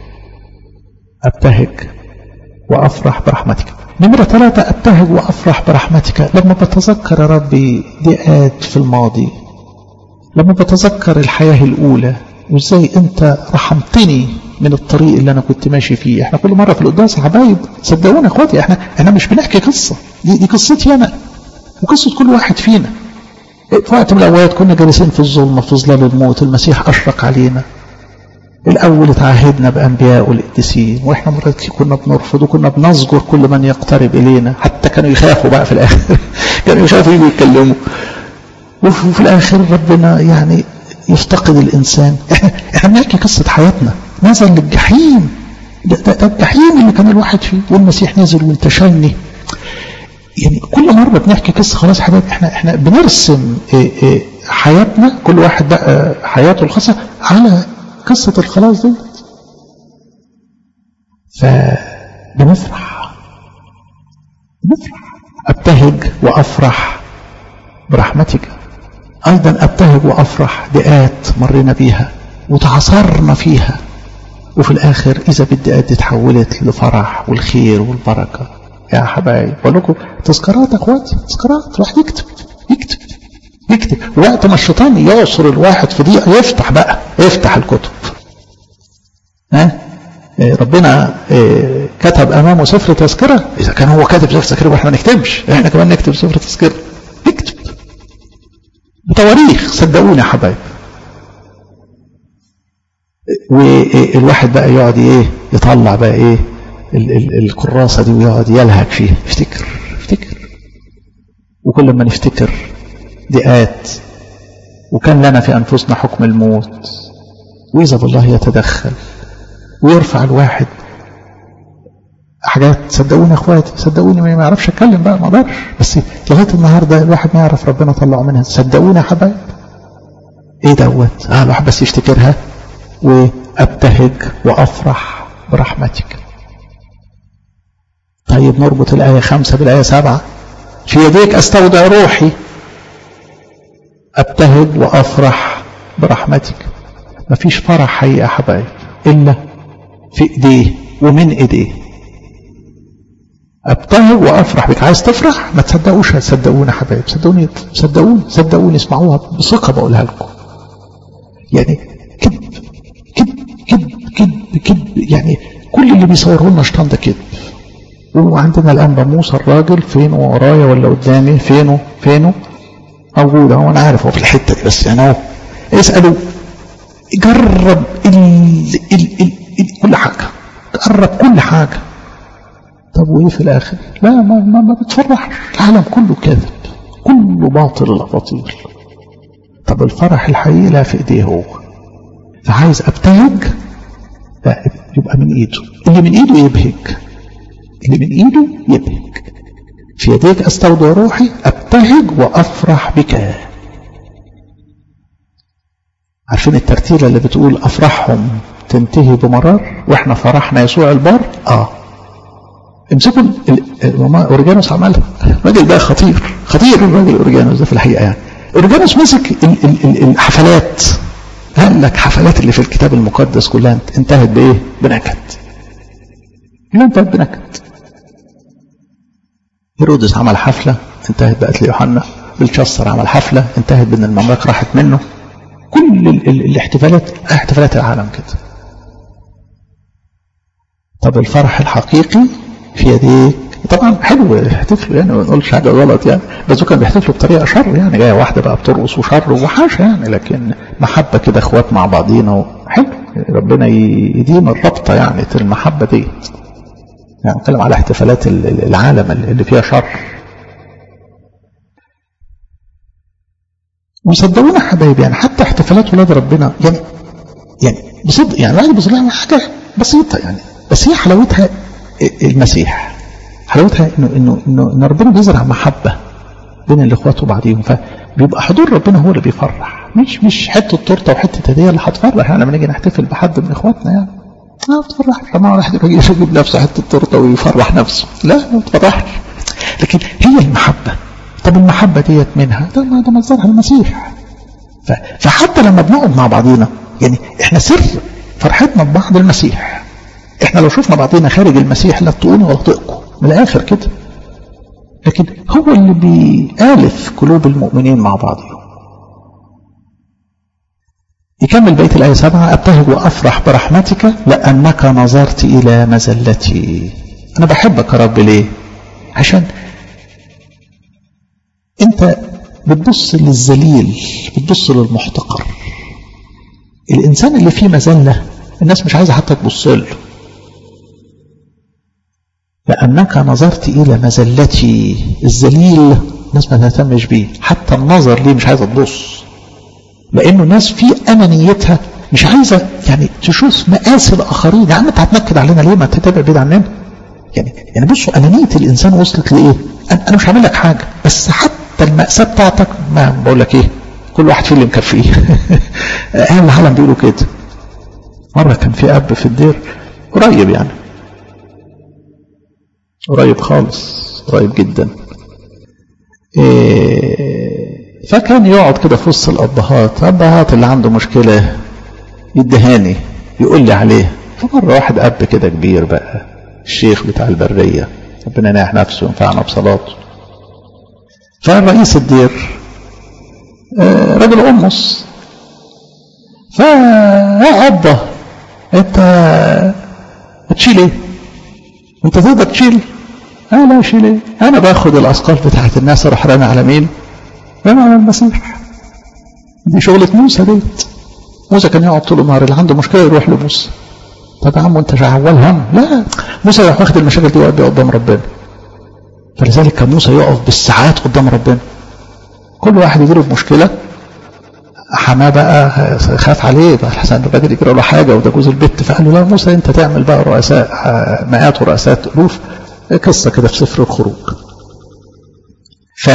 أبتهج وأفرح برحمتك نمرة ثلاثة أبتهج وأفرح برحمتك لما بتذكر يا ربي ضيقات في الماضي لما بتذكر الحياة الأولى وإزاي أنت رحمتني من الطريق اللي انا كنت ماشي فيه احنا كل مره في القداس حبايب صدقوني يا اخواتي احنا احنا مش بنحكي قصه دي دي قصتي انا وقصه كل واحد فينا في وقت من الاوقات كنا جالسين في الظلمه في ظلال الموت المسيح اشرق علينا الأول اتعاهدنا بأنبياء والقديسين وإحنا مرات كنا بنرفض وكنا بنزجر كل من يقترب إلينا حتى كانوا يخافوا بقى في الآخر كانوا يخافوا يجوا يتكلموا وفي الآخر ربنا يعني يفتقد الإنسان إحنا, إحنا بنحكي قصة حياتنا نزل للجحيم ده, ده, ده الجحيم اللي كان الواحد فيه والمسيح نزل وانتشلني يعني كل مرة بنحكي قصة خلاص يا حبايبي احنا احنا بنرسم ايه ايه حياتنا كل واحد بقى حياته الخاصة على قصة الخلاص دي فبنفرح بنفرح ابتهج وافرح برحمتك ايضا ابتهج وافرح بآت مرينا بيها وتعثرنا فيها وفي الاخر اذا بالدقات دي اتحولت لفرح والخير والبركه يا حبايب بقول لكم تذكارات يا اخواتي تذكارات الواحد يكتب يكتب يكتب وقت ما الشيطان يعصر الواحد في ضيقه يفتح بقى يفتح الكتب ها ربنا كتب امامه سفر تذكره اذا كان هو كاتب سفر تذكره واحنا ما نكتبش احنا كمان نكتب سفر تذكره نكتب بتواريخ صدقوني يا حبايب والواحد بقى يقعد ايه يطلع بقى ايه ال ال الكراسة دي ويقعد يلهج فيها افتكر افتكر وكل ما نفتكر دقات وكان لنا في أنفسنا حكم الموت وإذا بالله يتدخل ويرفع الواحد حاجات صدقوني يا اخواتي صدقوني ما يعرفش اتكلم بقى ما اقدرش بس لغايه النهارده الواحد ما يعرف ربنا طلعه منها صدقوني يا حبايب ايه دوت اه الواحد بس يفتكرها وابتهج وافرح برحمتك طيب نربط الآية خمسة بالآية سبعة في يديك أستودع روحي أبتهج وأفرح برحمتك مفيش فرح حقيقة يا حبايب إلا في إيديه ومن إيديه أبتهج وأفرح بك عايز تفرح ما تصدقوش صدقوني يا حبايب صدقوني صدقوني صدقوني اسمعوها بثقة بقولها لكم يعني كذب كذب كذب كذب كذب يعني كل اللي بيصوره لنا شيطان ده كذب وعندنا الآن موسى الراجل فين ورايا ولا قدامي فينه فينه موجود اهو انا عارف هو في الحته دي بس يعني اهو اساله جرب ال ال ال ال كل حاجه جرب كل حاجه طب وايه في الاخر؟ لا ما ما, ما بتفرحش العالم كله كذب كله باطل الاباطيل طب الفرح الحقيقي لا في ايديه هو فعايز ابتهج لا يبقى من ايده اللي من ايده يبهج اللي من ايده يبهج في يديك استودع روحي ابتهج وافرح بك عارفين الترتيله اللي بتقول افرحهم تنتهي بمرار واحنا فرحنا يسوع البار اه امسكوا اورجانوس عملها الراجل ده خطير خطير الراجل اورجانوس ده في الحقيقه يعني اورجانوس مسك ال ال ال الحفلات قال لك حفلات اللي في الكتاب المقدس كلها انتهت بايه؟ بنكد كلها انتهت بنكد هيرودس عمل حفلة انتهت بقت ليوحنا بلشسر عمل حفلة انتهت بان المملكة راحت منه كل ال ال الاحتفالات احتفالات العالم كده طب الفرح الحقيقي في يديك طبعا حلو يحتفلوا يعني ما نقولش حاجه غلط يعني بس هو كان بيحتفلوا بطريقه شر يعني جايه واحده بقى بترقص وشر وحاجه يعني لكن محبه كده اخوات مع بعضينا حلو ربنا يديم الرابطه يعني المحبه ديت يعني نتكلم على احتفالات العالم اللي فيها شر وصدقونا حبايبي يعني حتى احتفالات ولاد ربنا يعني يعني بصدق يعني الواحد بيصدق لها حاجه بسيطه يعني بس هي حلاوتها المسيح حلاوتها انه انه انه ان ربنا بيزرع محبه بين الاخوات وبعضهم فبيبقى حضور ربنا هو اللي بيفرح مش مش حته تورته وحته هديه اللي هتفرح يعني لما نيجي نحتفل بحد من اخواتنا يعني ما بتفرحش لما واحد يجي يجيب نفسه حته تورته ويفرح نفسه لا ما بتفرحش لكن هي المحبه طب المحبه ديت منها ده ده مصدرها المسيح فحتى لما بنقعد مع بعضينا يعني احنا سر فرحتنا ببعض المسيح احنا لو شفنا بعضينا خارج المسيح لا تطقوني ولا تطقكم من الاخر كده لكن هو اللي بيالف قلوب المؤمنين مع بعضهم يكمل بيت الآية سبعة أبتهج وأفرح برحمتك لأنك نظرت إلى مزلتي أنا بحبك يا رب ليه عشان أنت بتبص للذليل بتبص للمحتقر الإنسان اللي فيه مزلة الناس مش عايزة حتى تبص له لأنك نظرت إلى مزلتي الذليل الناس ما تهتمش بيه حتى النظر ليه مش عايزة تبص لأنه الناس في أنانيتها مش عايزة يعني تشوف مقاس الآخرين يا عم أنت هتنكد علينا ليه ما تتابع بعيد عننا يعني يعني بصوا أنانية الإنسان وصلت لإيه أنا مش هعمل لك حاجة بس حتى المأساة بتاعتك ما بقول لك إيه كل واحد فيه اللي مكفيه أهل العالم بيقولوا كده مرة كان في أب في الدير قريب يعني قريب خالص قريب جدا إيه فكان يقعد كده في وسط الأبهات أبهات اللي عنده مشكلة يدهاني يقول لي عليه فمرة واحد أب كده كبير بقى الشيخ بتاع البرية ربنا يناح نفسه وينفعنا بصلاته فرئيس الدير آه راجل أمس فيا أبا أنت تشيل إيه؟ أنت تقدر تشيل؟ أنا لا أشيل إيه؟ أنا باخد الأثقال بتاعت الناس أروح رامي على مين؟ رامي على المسيح دي شغلة موسى ديت موسى كان يقعد طول النهار اللي عنده مشكلة يروح لموسى طب يا عم وانت شغال هم لا موسى يروح واخد المشاكل دي ويقف قدام ربنا فلذلك كان موسى يقف بالساعات قدام ربنا كل واحد يجيله بمشكلة حماه بقى خاف عليه بقى الحسن الراجل يجرى له حاجة وده جوز البت فقال له لا موسى انت تعمل بقى رؤساء مئات ورؤساء ألوف قصة كده في سفر الخروج ف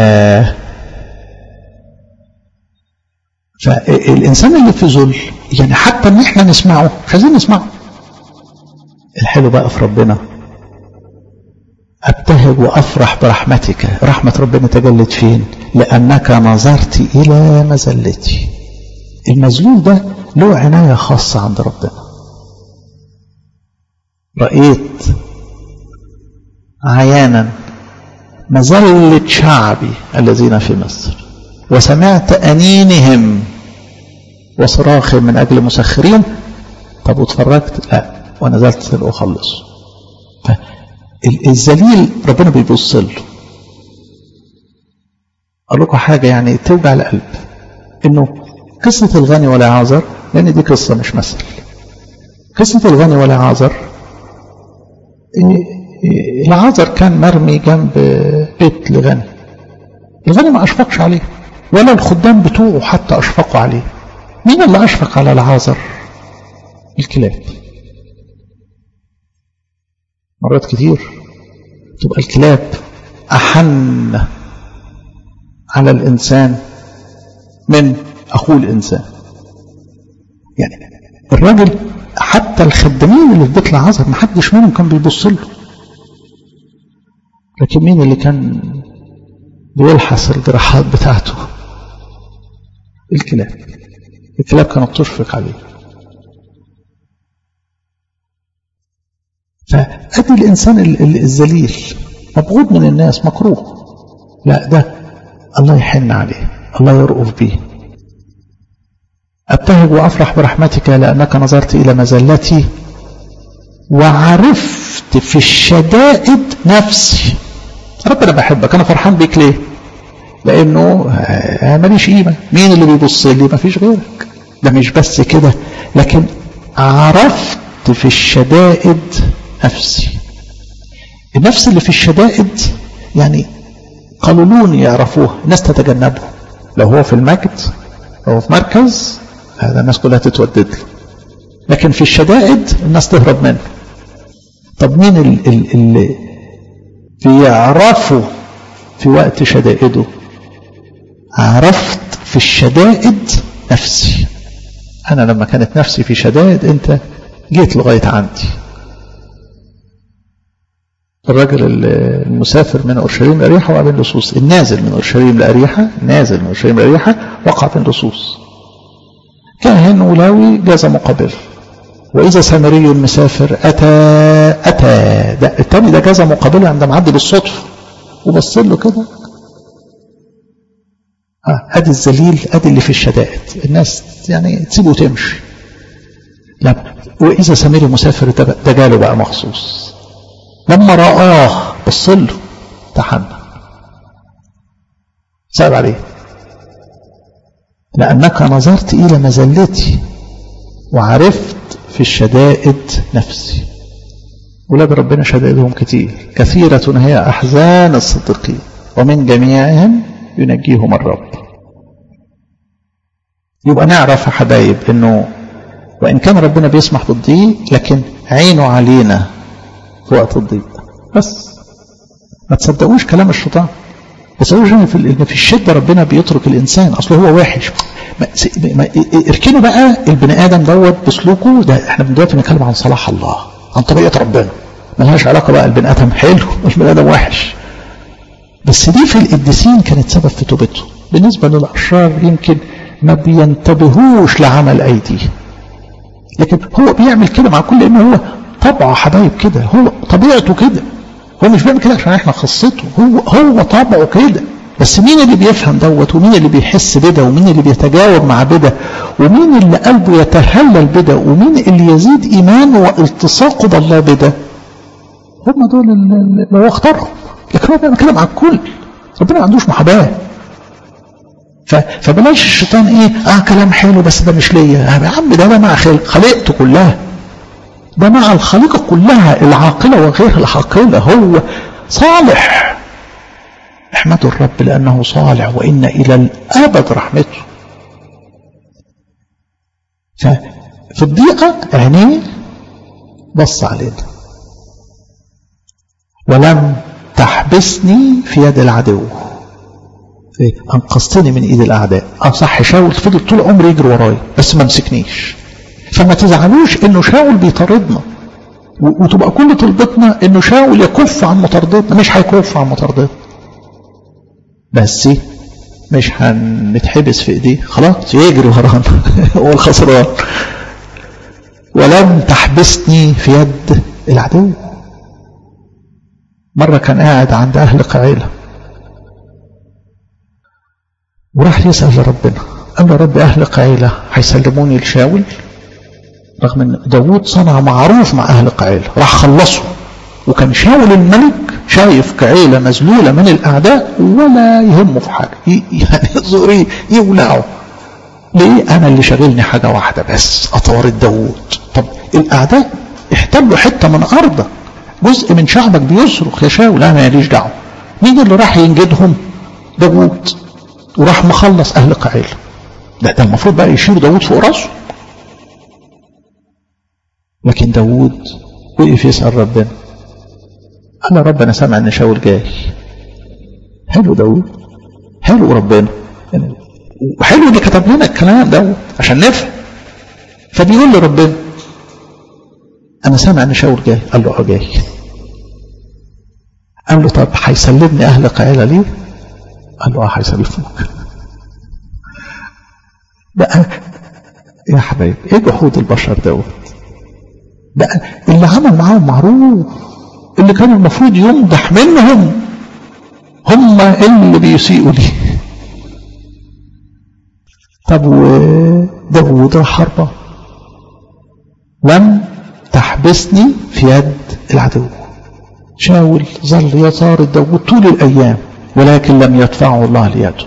فالإنسان اللي في ذل يعني حتى إن إحنا نسمعه مش عايزين نسمعه الحلو بقى في ربنا أبتهج وأفرح برحمتك رحمة ربنا تجلت فين لأنك نظرت إلى مزلتي المذلول ده له عناية خاصة عند ربنا رأيت عيانا مزلة شعبي الذين في مصر وسمعت أنينهم وصراخ من أجل مسخرين طب واتفرجت لا ونزلت أخلص الذليل ربنا بيبص له أقول لكم حاجة يعني توجع القلب إنه قصة الغني والعازر لأن دي قصة مش مثل قصة الغني والعازر العازر كان مرمي جنب بيت لغني الغني ما أشفقش عليه ولا الخدام بتوعه حتى أشفقوا عليه مين اللي أشفق على العازر الكلاب مرات كتير تبقى الكلاب أحن على الإنسان من أخوه الإنسان يعني الراجل حتى الخدامين اللي في بيت العازر ما حدش منهم كان بيبص له لكن مين اللي كان بيلحس الجراحات بتاعته الكلاب الكلاب كانت تشفق عليه فأدي الإنسان الذليل مبغوض من الناس مكروه لا ده الله يحن عليه الله يرؤف به أبتهج وأفرح برحمتك لأنك نظرت إلى مزلتي وعرفت في الشدائد نفسي ربنا بحبك أنا فرحان بيك ليه لأنه ماليش قيمة مين اللي بيبص لي ما فيش غيرك ده مش بس كده لكن عرفت في الشدائد نفسي النفس اللي في الشدائد يعني قلولون يعرفوها الناس تتجنبه لو هو في المجد أو في مركز هذا الناس كلها تتودد له لكن في الشدائد الناس تهرب منه طب مين اللي بيعرفوا في وقت شدائده عرفت في الشدائد نفسي أنا لما كانت نفسي في شدائد أنت جيت لغاية عندي الراجل المسافر من أورشليم لأريحة وقع بين لصوص النازل من أورشليم لأريحة نازل من أورشليم لأريحة وقع بين لصوص كاهن ولاوي جاز مقابل وإذا سامري مسافر أتى أتى ده التاني ده جاز مقابله عند معدي بالصدفة وبص له كده آه ادي الذليل ادي اللي في الشدائد الناس يعني تسيبه وتمشي لا واذا سمير مسافر ده, ده جاله بقى مخصوص لما رآه بص له تحنى صعب عليه لأنك نظرت إلى مزلتي وعرفت في الشدائد نفسي ولاد ربنا شدائدهم كتير كثيرة هي أحزان الصديقين ومن جميعهم ينجيهم الرب يبقى نعرف يا حبايب انه وان كان ربنا بيسمح بالضيق لكن عينه علينا في وقت الضيق بس ما تصدقوش كلام الشيطان ما تصدقوش ان في في الشده ربنا بيترك الانسان اصله هو وحش ما ما اركنوا بقى البني ادم دوت بسلوكه ده احنا دلوقتي بنتكلم عن صلاح الله عن طبيعه ربنا ملهاش علاقه بقى البني ادم حلو والبني ادم وحش بس دي في القديسين كانت سبب في توبته بالنسبه للاشرار يمكن ما بينتبهوش لعمل ايديه لكن هو بيعمل كده مع كل انه هو طبعه حبايب كده هو طبيعته كده هو مش بيعمل كده عشان احنا خصته هو هو طبعه كده بس مين اللي بيفهم دوت ومين اللي بيحس بده ومين اللي بيتجاوب مع بده ومين اللي قلبه يتهلل بده ومين اللي يزيد ايمانه والتصاقه بالله بده هم دول اللي هو اختارهم لكن هو بيعمل كده مع الكل ربنا ما عندوش محاباه فبلاش الشيطان ايه اه كلام حلو بس ده مش ليا يا عم ده ده مع خليقته كلها ده مع الخليقه كلها العاقله وغير العاقله هو صالح احمدوا الرب لانه صالح وان الى الابد رحمته ففي الضيقه عينيه بص علينا ولم تحبسني في يد العدو انقذتني من ايد الاعداء اه صح شاول فضل طول عمري يجري ورايا بس ما مسكنيش فما تزعلوش انه شاول بيطاردنا وتبقى كل طلبتنا انه شاول يكف عن مطاردتنا مش هيكف عن مطاردتنا بس مش هنتحبس في ايديه خلاص يجري ورانا هو الخسران ولم تحبسني في يد العدو مرة كان قاعد عند أهل قعيلة وراح يسأل ربنا قال له رب أهل قعيلة هيسلموني لشاول رغم ان داوود صنع معروف مع أهل قعيلة راح خلصه وكان شاول الملك شايف قعيلة مذلولة من الأعداء ولا يهمه في حاجة يعني زوري يولعه ليه أنا اللي شاغلني حاجة واحدة بس أطارد داوود طب الأعداء احتلوا حتة من أرضك جزء من شعبك بيصرخ يا شاول أنا ماليش دعوة مين اللي راح ينجدهم داوود وراح مخلص أهل قعيلة ده ده المفروض بقى يشير داوود فوق راسه لكن داوود وقف يسأل ربنا قال يا رب أنا سامع إن شاول جاي حلو داوود حلو ربنا وحلو اللي كتب لنا الكلام دوت عشان نفهم فبيقول لربنا أنا سامع إن شاول جاي قال له أه جاي قال له طب هيسلمني أهل قعيلة ليه؟ قال له اه هيسلفوك بقى يا حبايب ايه جحود البشر دوت بقى اللي عمل معاهم معروف اللي كان المفروض يمدح منهم هم اللي بيسيئوا لي طب وداوود راح حربه لم تحبسني في يد العدو شاول ظل يطارد داوود طول الايام ولكن لم يدفعه الله ليده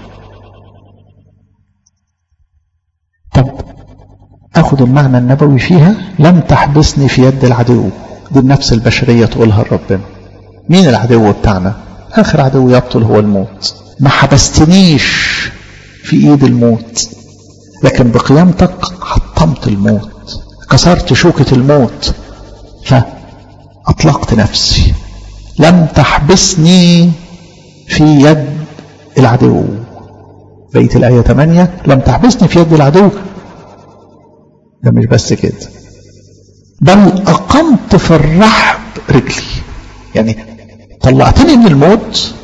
طب اخد المعنى النبوي فيها لم تحبسني في يد العدو دي النفس البشرية تقولها لربنا مين العدو بتاعنا اخر عدو يبطل هو الموت ما حبستنيش في ايد الموت لكن بقيامتك حطمت الموت كسرت شوكة الموت فاطلقت نفسي لم تحبسني في يد العدو بقية الآية 8 لم تحبسني في يد العدو ده مش بس كده بل أقمت في الرحب رجلي يعني طلعتني من الموت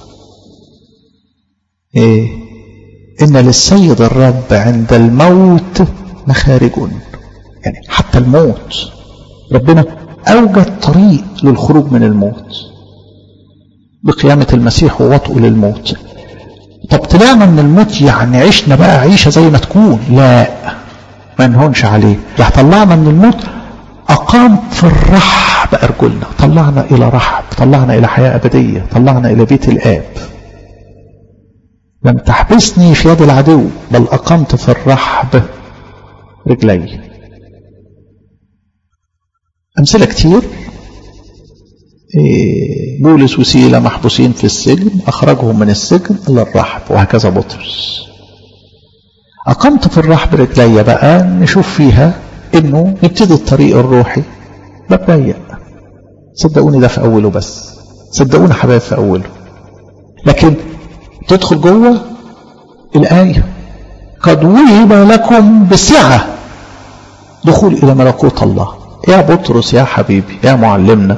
إيه إن للسيد الرب عند الموت مخارج يعني حتى الموت ربنا أوجد طريق للخروج من الموت بقيامة المسيح ووطئه للموت طب طلعنا من الموت يعني عشنا بقى عيشة زي ما تكون لا ما نهونش عليه راح طلعنا من الموت أقام في الرحب أرجلنا طلعنا إلى رحب طلعنا إلى حياة أبدية طلعنا إلى بيت الآب لم تحبسني في يد العدو بل أقمت في الرحب رجلي أمثلة كتير إيه بولس وسيلة محبوسين في السجن أخرجهم من السجن إلى الرحب وهكذا بطرس أقمت في الرحب رجلي بقى نشوف فيها إنه نبتدي الطريق الروحي باب ضيق صدقوني ده في أوله بس صدقوني حبايب في أوله لكن تدخل جوه الآية قد وهب لكم بسعة دخول إلى ملكوت الله يا بطرس يا حبيبي يا معلمنا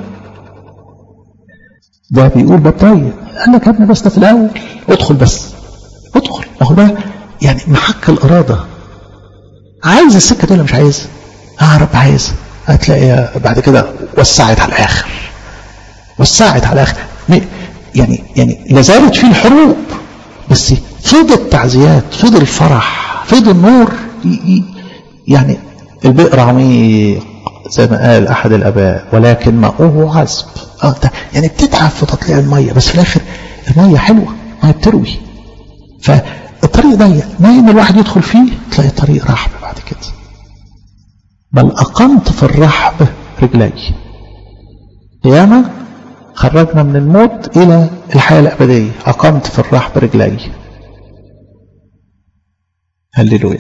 ده بيقول باب ضيق قال لك يا ابني بس ده في الأول ادخل بس ادخل ما هو ده يعني محك الإرادة عايز السكة دي ولا مش عايز؟ اه رب عايز هتلاقي بعد كده وسعت على الآخر وسعت على الآخر يعني يعني لازالت فيه الحروب بس فضل التعزيات فضل الفرح فضل النور يعني البئر عميق زي ما قال أحد الآباء ولكن ماؤه عذب اه ده يعني بتتعب في تطليع المية بس في الآخر المية حلوة مية بتروي فالطريق ضيق ما ان الواحد يدخل فيه تلاقي طريق رحب بعد كده بل أقمت في الرحب رجلي قيامة خرجنا من الموت إلى الحياة الأبدية أقمت في الرحب رجلي هللويا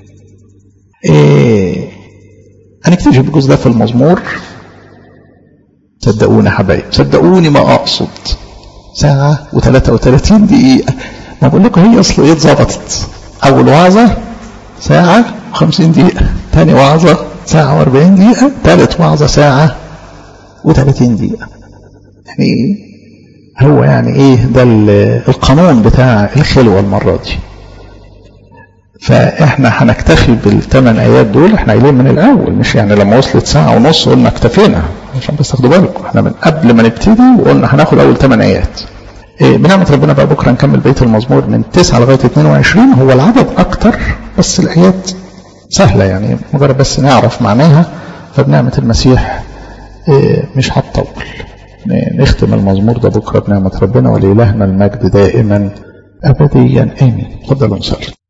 إيه هنكتشف الجزء ده في المزمور صدقوني يا حبايب صدقوني ما أقصد ساعة و33 دقيقة ما بقول لكم هي أصل إيه اتظبطت أول وعظة ساعة و50 دقيقة ثاني وعظة ساعة و40 دقيقة ثالث وعظة ساعة و30 دقيقة يعني هو يعني ايه ده القانون بتاع الخلوة المرة دي فاحنا هنكتفي بالثمان ايات دول احنا قايلين من الاول مش يعني لما وصلت ساعة ونص قلنا اكتفينا عشان بس تاخدوا بالكم احنا من قبل ما نبتدي وقلنا هناخد اول ثمان ايات إيه بنعمة ربنا بقى بكرة نكمل بقية المزمور من 9 لغاية 22 هو العدد اكتر بس الايات سهلة يعني مجرد بس نعرف معناها فبنعمة المسيح إيه مش هتطول نختم المزمور ده بكرة بنعمة ربنا ولإلهنا المجد دائما أبديا آمين تفضلوا نصلي